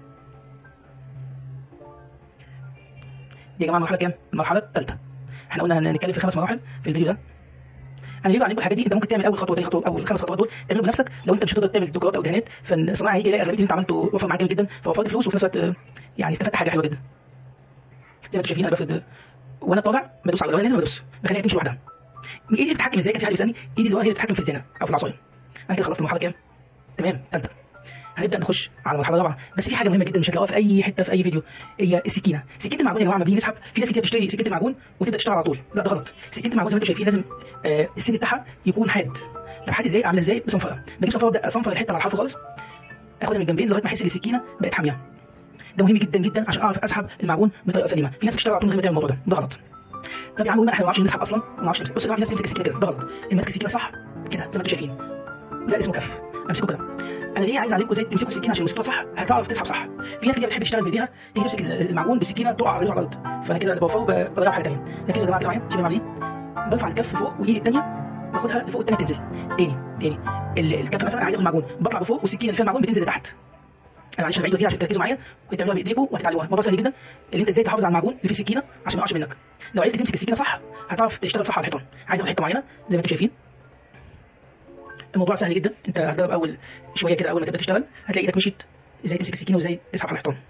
Speaker 3: دي يا جماعه المرحله كام؟ المرحله الثالثه احنا قلنا هنتكلم في خمس مراحل في الفيديو ده انا ليه بعلمكم الحاجات دي انت ممكن تعمل اول خطوه تاني خطوه اول خمس خطوات دول تعملهم بنفسك لو انت مش هتقدر تعمل ديكورات او دهانات فالصناعي هيجي يلاقي اغلبيه اللي انت عملته وفر معاك جامد جدا فوفرت فلوس وفي نفس الوقت آه، يعني استفدت حاجه حلوه جدا زي ما انتم شايفين انا بفرد وانا طالع بدوس على الغلايه لازم ادوس بخليها تمشي لوحدها ايدي اللي بتتحكم ازاي كان في حد بيسالني ايدي اللي ورا هي اللي بتتحكم في الزينه او في العصايه انا كده خلصت المرحله كام تمام ثالثه هنبدا نخش على المرحله الرابعه بس في حاجه مهمه جدا مش هتلاقوها في اي حته في اي فيديو هي السكينه سكينه المعجون يا جماعه لما بنيجي نسحب في ناس كتير بتشتري سكينه المعجون وتبدا تشتغل على طول لا ده غلط سكينه المعجون زي ما انتم شايفين لازم آه السن بتاعها يكون حاد طب حاد ازاي عامله ازاي بصنفره بجيب صنفره ابدا اصنفر الحته على الحرف خالص اخدها من الجنبين لغايه ما احس ان السكينه بقت حاميه ده مهم جدا جدا عشان اعرف اسحب المعجون بطريقه سليمه في ناس بتشتغل على طول من غير ما تعمل الموضوع ده ده غلط طب يا عم قلنا احنا ما نعرفش نسحب اصلا ما نعرفش نمسك بص يا جماعه في ناس تمسك السكينه كده ده غلط اللي ماسك السكينه صح كده زي ما انتم شايفين ده اسمه كف امسكه كده انا ليه عايز اعلمكم ازاي تمسكوا السكينه عشان مسكوها صح هتعرف تسحب صح في ناس كتير بتحب تشتغل بايديها تيجي تمسك المعجون بالسكينه تقع على الارض فانا كده اللي بوفره ب- بضيع حاجه ثانيه ركزوا يا جماعه كده معايا شوفوا عاملين برفع الكف فوق وايدي الثانيه باخدها لفوق والثانيه تنزل تاني تاني ال- الكف مثلا عايز اخد معجون بطلع لفوق والسكينه اللي فيها المعجون بتنزل لتحت انا معلش انا بعيد وزير عشان تركزوا معايا وانتوا تعملوها بايديكم وهتتعلموها الموضوع سهل جدا اللي انت ازاي تحافظ على المعجون اللي فيه سكينه عشان ما يقعش منك لو عرفت تمسك السكينه صح هتعرف تشتغل صح على الحيطان عايز اخد حته معينه زي ما انتم شايفين الموضوع سهل جدا انت هتجرب اول شويه كده اول ما تبدا تشتغل هتلاقي ايدك مشيت ازاي تمسك السكينه وازاي تسحب على الحيطان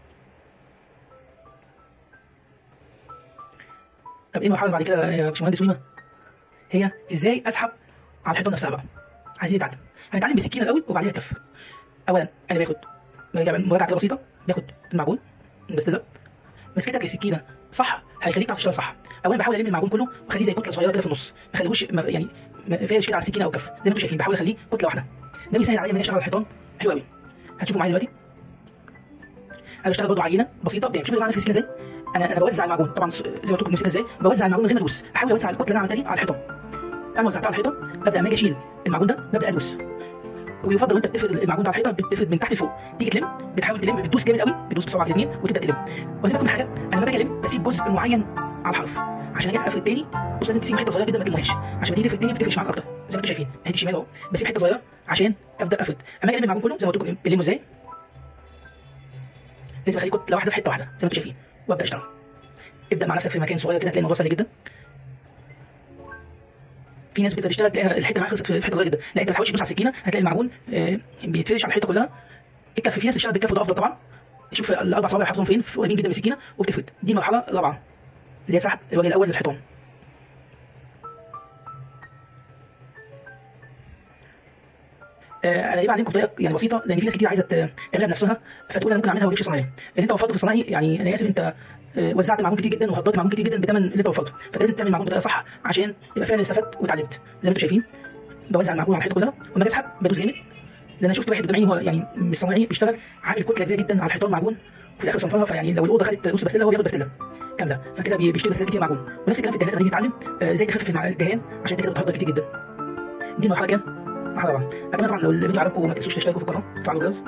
Speaker 3: طب ايه المرحله اللي بعد كده يا باشمهندس ويما هي ازاي اسحب على الحيطان نفسها بقى عايزين نتعلم هنتعلم بالسكينه الاول وبعدين الكف اولا انا باخد برجع مراجعه كده بسيطه باخد المعجون بس ده مسكتك للسكينه صح هيخليك تعرف تشتغل صح اولا بحاول الم المعجون كله واخليه زي كتله صغيره كده في النص ما اخليهوش ما- يعني ما فيهاش كده على السكينه او كف زي ما انتم شايفين بحاول اخليه كتله واحده ده بيسهل عليا ان انا اشتغل على الحيطان حلو قوي هتشوفوا معايا دلوقتي انا بشتغل برضه عينه بسيطه قدام شوفوا يا جماعه ماسك السكينه ازاي انا انا بوزع المعجون طبعا زي ما قلت لكم ماسكها ازاي بوزع المعجون من غير ما ادوس احاول اوزع الكتله اللي انا عملتها دي على الحيطان انا وزعتها على الحيطان ببدا لما اجي اشيل المعجون ده ببدا ادوس ويفضل وانت بتفرد المعجون على الحيطه بتفرد من تحت لفوق تيجي تلم بتحاول تلم بتدوس جامد قوي بتدوس بصبعك الاثنين وتبدا تلم وزي ما كل حاجه انا لما باجي الم بسيب جزء معين على الحرف عشان اجي افرد تاني بص لازم تسيب حته صغيره جدا ما تلمهاش عشان لما تيجي تفرد تاني ما بتفرقش معاك اكتر زي ما انتم شايفين ناحيه الشمال اهو بسيب حته صغيره عشان ابدا افرد اما اجي الم المعجون كله زي ما قلت لكم بلمه ازاي لازم اخليه كتله واحده في حته واحده زي ما انتم شايفين وابدا اشتغل ابدا مع نفسك في مكان صغير كده هتلاقي الموضوع سهل جدا في ناس بتقدر تشتغل تلاقيها الحته معاها خلصت في حته صغيره جدا لا انت ما تحاولش تدوس على السكينه هتلاقي المعجون آه، بيتفرش على الحيطه كلها الكف في ناس بتشتغل بالكف وده افضل طبعا شوف الاربع صوابع حاططهم فين في- قريبين جدا من السكينه وبتفرد دي المرحله الرابعه اللي هي سحب الوجه الاول للحيطان آه، انا ليه بعلمكم بطريقه يعني بسيطه لان في ناس كتير عايزه ت- تعملها بنفسها فتقول انا ممكن اعملها واجيب صناعيه لان انت وفرت في الصناعي يعني انا اسف انت آه، وزعت معجون كتير جدا وهدرت معجون كتير جدا بثمن اللي انت وفرته فانت لازم تعمل معجون بطريقه صح عشان يبقى فعلا استفدت واتعلمت زي ما انتم شايفين بوزع المعجون على الحيطه كلها ولما اجي اسحب بدوس جامد لان انا شفت واحد قدام عيني هو يعني مش صناعي بيشتغل عامل كتله كبيره جدا على الحيطان معجون وفي الاخر صنفرها فيعني لو الاوضه خدت نص بستله هو بياخد بستله كامله فكده بي- بيشتري بس كتير معجون ونفس الكلام في الدهان لما نيجي نتعلم آه، ازاي تخفف مع الدهان عشان انت كده بتهدر كتير جدا دي المرحله كام؟ مرحله رابعه اتمنى طبعا لو الفيديو عجبكم ما تنسوش تشتركوا في القناه وتفعلوا الجرس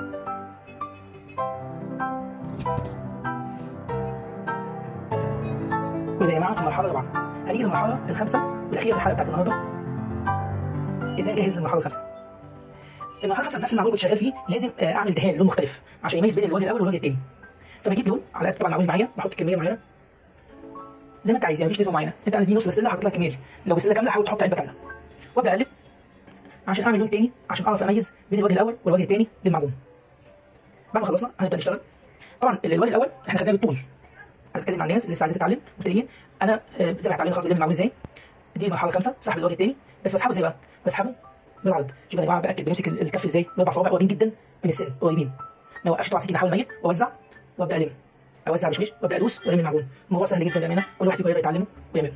Speaker 3: كده يا جماعه في المرحله الرابعه هنيجي للمرحله الخامسه والاخيره في الحلقه بتاعت النهارده ازاي اجهز للمرحله الخامسه المرحله الخامسه نفس المعلومه اللي كنت شغال فيه لازم آه، اعمل دهان لون مختلف عشان يميز بين الوجه الاول والوجه الثاني فبجيب لون على قد طبعا المعلومه معايا بحط كميه معينه زي ما انت عايز يعني مفيش نسبه معينه انت دي نص بسله هحط لك كميه لو بسله كامله حاول تحط علبه كامله وابدا اقلب عشان اعمل لون تاني عشان اعرف اميز بين الوجه الاول والوجه الثاني للمعجون بعد ما خلصنا هنبدا نشتغل طبعا الوجه الاول احنا خدناه بالطول هنتكلم مع الناس اللي لسه عايزه تتعلم مبتدئين انا آه، زي ما هتعلم خلاص اللي المعجون ازاي دي المرحله الخامسه سحب الوجه الثاني بس بسحبه ازاي بقى بسحبه بالعرض شوف يا جماعه باكد بمسك ال- الكف ازاي باربع صوابع قريبين جدا من السن قريبين ما اوقفش طبعا سكين احاول اميل واوزع وابدا الم اوزع بشويش وابدا ادوس والم المعجون الموضوع سهل جدا بامانه كل واحد فيكم يقدر يتعلمه ويعمله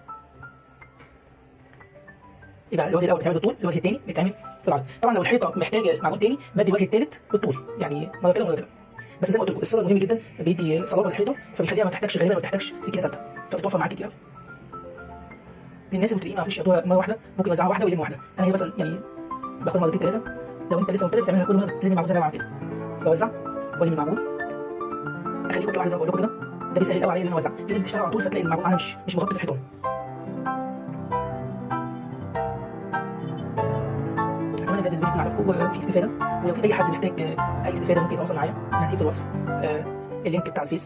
Speaker 3: يبقى الوجه الاول بيتعمل بالطول الوجه الثاني بيتعمل بالعرض طبعا لو الحيطه محتاجه معجون تاني بدي الوجه الثالث بالطول يعني مره كده ومره كده بس زي ما قلت لكم الصدر مهم جدا بيدي صلابه للحيطه فبيخليها ما تحتاجش غالبا ما تحتاجش سكينه ثالثه فبتوفر معاك كتير قوي للناس المبتدئين ما فيش يقطعوها مره واحده ممكن يوزعوها واحده ويلموا واحده انا هي مثلا يعني باخد مرتين ثلاثه لو انت لسه مبتدئ بتعملها كل مره تلم المعجون زي ما أنا بعمل كده بوزع والم المعجون اخليه كل واحده زي ما بقول لكم كده ده بيسهل قوي عليا ان انا اوزع في ناس بتشتغل على طول فتلاقي المعجون معاها مش مش مغطي الحيطان اتمنى بجد الفيديو يكون عجبكم وفيه استفاده ولو في اي حد محتاج آه، اي استفاده ممكن يتواصل معايا انا هسيب في الوصف آه، اللينك بتاع الفيس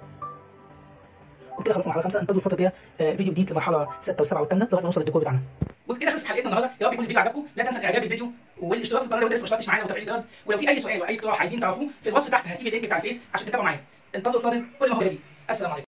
Speaker 3: وكده خلصنا مرحله خمسه انتظروا الفتره الجايه آه، فيديو جديد لمرحله سته وسبعه والثامنه لغايه ما نوصل للديكور بتاعنا وبكده خلصت حلقتنا النهارده يا رب يكون الفيديو عجبكم لا تنسى الاعجاب بالفيديو والاشتراك في القناه لو انت لسه ما اشتركتش معانا وتفعيل الجرس ولو في اي سؤال او اي اقتراح عايزين تعرفوه في الوصف تحت هسيب اللينك بتاع الفيس عشان تتابعوا معايا انتظروا القادم كل ما هو جديد السلام عليكم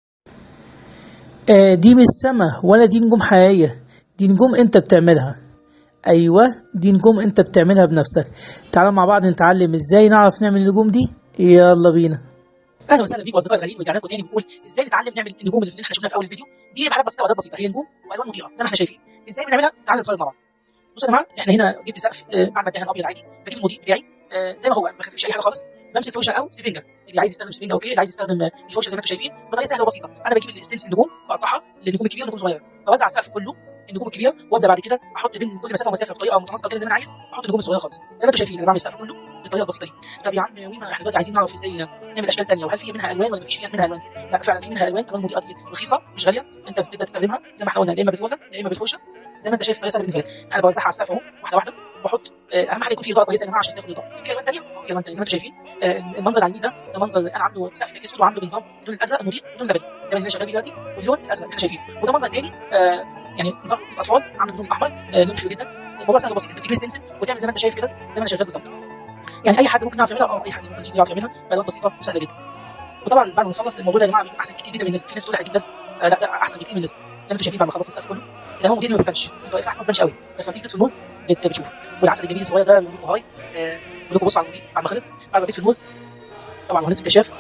Speaker 4: آه دي مش سما ولا دي نجوم حقيقية دي نجوم انت بتعملها ايوه دي نجوم انت بتعملها بنفسك تعالوا مع بعض نتعلم ازاي نعرف نعمل النجوم دي يلا بينا
Speaker 3: اهلا وسهلا بيكم اصدقائي الغاليين ورجعنا لكم تاني بنقول ازاي نتعلم نعمل النجوم اللي احنا شفناها في اول الفيديو دي حاجات بسيطه وادوات بسيطه هي نجوم والوان مضيئه زي ما احنا شايفين ازاي بنعملها تعالوا نتفرج مع بعض بصوا يا جماعه احنا هنا جبت سقف آه، اعمل دهان ابيض عادي بجيب المضيء بتاعي آه، زي ما هو ما بخففش اي حاجه خالص بمسك فرشه او سفنجه اللي عايز يستخدم سفنجه اوكي اللي عايز يستخدم آه، الفرشه زي ما انتم شايفين بطريقه سهله وبسيطه انا بجيب الستنس النجوم بقطعها للنجوم الكبيره والنجوم الصغيره بوزع السقف كله النجوم الكبيره وابدا بعد كده احط بين كل مسافه ومسافه بطريقه متناسقه كده زي ما انا عايز احط النجوم الصغيره خالص زي ما انتم شايفين انا بعمل السقف كله بالطريقه البسيطه دي طب يا عم ويما احنا دلوقتي عايزين نعرف ازاي نعمل اشكال ثانيه وهل في منها الوان ولا مفيش فيها منها الوان لا فعلا في منها الوان الوان مضيئه دي رخيصه مش غاليه انت بتبدا تستخدمها زي ما احنا قلنا يا اما بالروله يا اما بالفرشه زي ما انت شايف طريقه سهله بالنسبه لي انا بوزعها على السقف اهو واحده واحده وبحط آه، اهم حاجه يكون في اضاءه كويسه يا جماعه عشان تاخد الاضاءه في الوان ثانيه في الوان ثانيه زي ما انتم شايفين آه، المنظر على اليمين ده ده منظر انا عامله سقف كان اسود وعامله بنظام اللون الازرق المضيء واللون اللبني ده اللي انا شغال بيه دلوقتي واللون الازرق اللي احنا شايفينه وده منظر تاني آه، يعني نظام الاطفال عامله باللون الاحمر آه، لون حلو جدا الموضوع سهل وبسيط انت بتجيب ستنسل وتعمل زي ما انت شايف كده زي ما انا شغال بالظبط يعني اي حد ممكن يعرف يعملها اه اي حد ممكن يعرف يعملها بألوان بسيطه وسهله جدا وطبعا بعد ما نخلص الموضوع ده يا جماعه بيكون احسن كتير جدا من اللازم في ناس تقول هجيب لازم آه لا ده احسن بكتير من اللازم زي ما انتم شايفين بعد ما خلصنا السقف كله ده هو مدير ما بيبانش انت واقف تحت ما بيبانش قوي بس لما تيجي تطفي النور بت- بتشوف والعسل الجميل الصغير ده بيقول لكم هاي آه، بيقول لكم بصوا على المدير بعد ما خلص بعد ما بيطفي النور طبعا مهندس الكشاف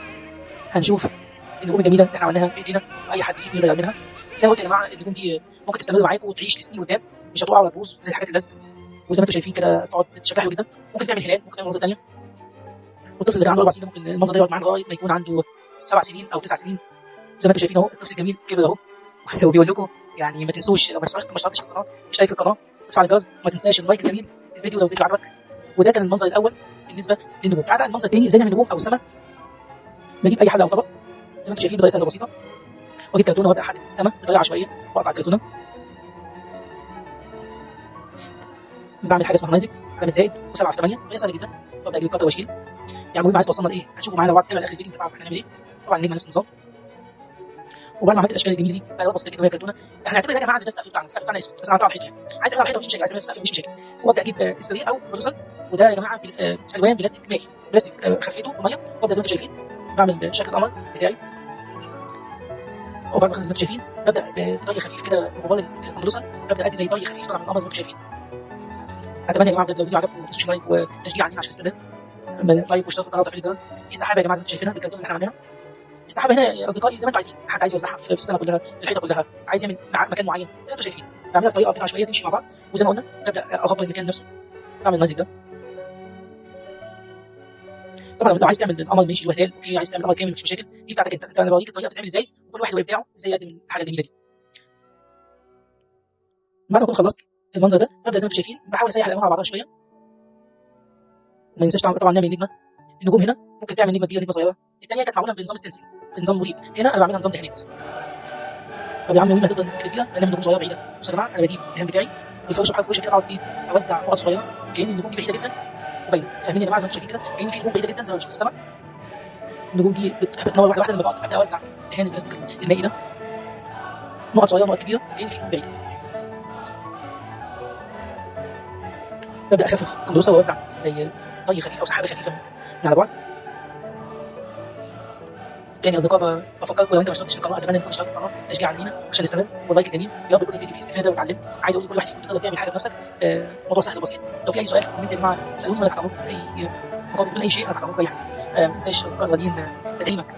Speaker 3: هنشوف النجوم الجميله اللي احنا عملناها بايدينا واي حد فيكم يقدر يعملها زي ما قلت يا جماعه النجوم دي ممكن تستمر معاكم وتعيش لسنين قدام مش هتقع ولا تبوظ زي الحاجات اللازم وزي ما انتم شايفين كده تقعد شكلها حلو جدا ممكن تعمل هلال ممكن تعمل منظر ثانيه والطفل اللي كان عنده اربع سنين ده ممكن المنظر ده يقعد معاه لغايه ما يكون عنده سبع سنين او تسع سنين زي ما انتم شايفين اهو الطفل الجميل كبر اهو وبيقول لكم يعني ما تنسوش لو ما اشتركتش ما اشتركتش في القناه اشترك في القناه وتفعل الجرس وما تنساش اللايك الجميل الفيديو لو الفيديو عجبك وده كان المنظر الاول بالنسبه للنجوم تعالى المنظر الثاني ازاي نعمل نجوم او سمك بجيب اي حله او طبق زي ما انتم شايفين بطريقه سهله وبسيطه واجيب كرتونه وابدا احدد السمك بطريقه عشوائيه واقطع الكرتونه بعمل حاجه اسمها نيزك علامه زائد و7 في 8 طريقه سهله جدا وابدا اجيب القطر واشيل يعني المهم عايز توصلنا لايه هتشوفوا معانا بعد كده اخر الفيديو تعرف احنا هنعمل ايه طبعا النجمه نفس النظام وبعد ما عملت الاشكال الجميله دي بقى بسيطه جدا وهي كرتونه احنا هنعتبر ده يا جماعه ده السقف بتاعنا السقف بتاعنا اسود بس انا على الحيطه يعني عايز اعمل على الحيطه مفيش مشاكل عايز اعمل في السقف مفيش مشاكل وابدا اجيب آه، اسبري او بلوزر وده يا جماعه بال- آه، الوان بلاستيك مائي بلاستيك آه، خفيته وميه وابدا زي ما انتم شايفين بعمل شكل القمر بتاعي وبعد ما خلص زي ما انتم شايفين ببدا بضي خفيف كده بغبار الكمبيوتر ببدا ادي زي ضي خفيف طالع من القمر زي ما انتم شايفين اتمنى يا جماعه بجد لو الفيديو عجبكم ما تنسوش لايك وتشجيع علينا عشان نستمر لايك واشتراك في القناه وتفعيل الجرس دي سحابه يا جماعه زي ما انتم شايفينها بالكرتون اللي احنا عملناها السحابه هنا يا اصدقائي زي ما انتم عايزين حد عايز يوزعها في في السنه كلها في الحيطه كلها عايز يعمل مع- مكان معين زي ما انتم شايفين بعملها بطريقه كده عشوائيه تمشي مع بعض وزي ما قلنا ببدا اغطي المكان نفسه بعمل النازك ده طبعا لو عايز تعمل القمر ماشي الوثائق اوكي عايز تعمل قمر كامل مفيش مشاكل دي بتاعتك انت انت انا بوريك الطريقه بتتعمل ازاي وكل كل واحد ويبدعه ازاي يقدم الحاجه الجميله دي بعد ما اكون خلصت المنظر ده ببدا زي ما انتم شايفين بحاول اسيح الالوان على بعضها شويه وما ننساش طبعا طبعا نعمل نجمه النجوم هنا ممكن تعمل نجمه كبيره نجمه صغيره الثانيه كانت معموله بنظام ستنسل بنظام مريب هنا انا بعملها نظام دهانات طب يا عم النجمه هتفضل كده كبيره انا نجوم صغيره بعيده بصوا يا جماعه انا بجيب الدهان بتاعي بالفرشه بحاول في وشي كده اقعد ايه اوزع نقط صغيره كان النجوم دي بعيده جدا وباينه فاهمين يا جماعه زي ما انتم شايفين كده كان في نجوم بعيده جدا زي ما بنشوف في السماء النجوم دي بت- بتنور واحده واحده لما بقعد ابدا اوزع دهان البلاستيك المائي ده نقط صغيره نقط كبيره كان في نجوم بعيده ببدا اخفف كندوسه واوزع زي طي خفيف او سحابه خفيفه من على بعد تاني يا اصدقاء ب- بفكركم لو انت ما اشتركتش في القناه اتمنى انكم اشتركت في القناه تشجيعا لينا عشان نستمر واللايك الجميل يا رب يكون الفيديو فيه استفاده واتعلمت عايز اقول لكل واحد فيكم تقدر تعمل حاجه بنفسك آه، موضوع سهل وبسيط لو في اي سؤال في الكومنت يا جماعه سالوني وانا تحت امركم اي مطالب بدون اي شيء انا تحت امركم اي حاجه آه، ما تنساش يا اصدقاء الغاليين آه، تدعيمك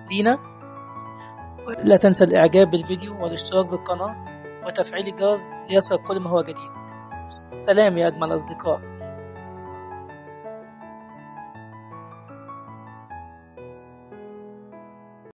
Speaker 3: دينا لا تنسى الإعجاب بالفيديو والاشتراك بالقناة وتفعيل الجرس ليصل كل ما هو جديد سلام يا أجمل أصدقاء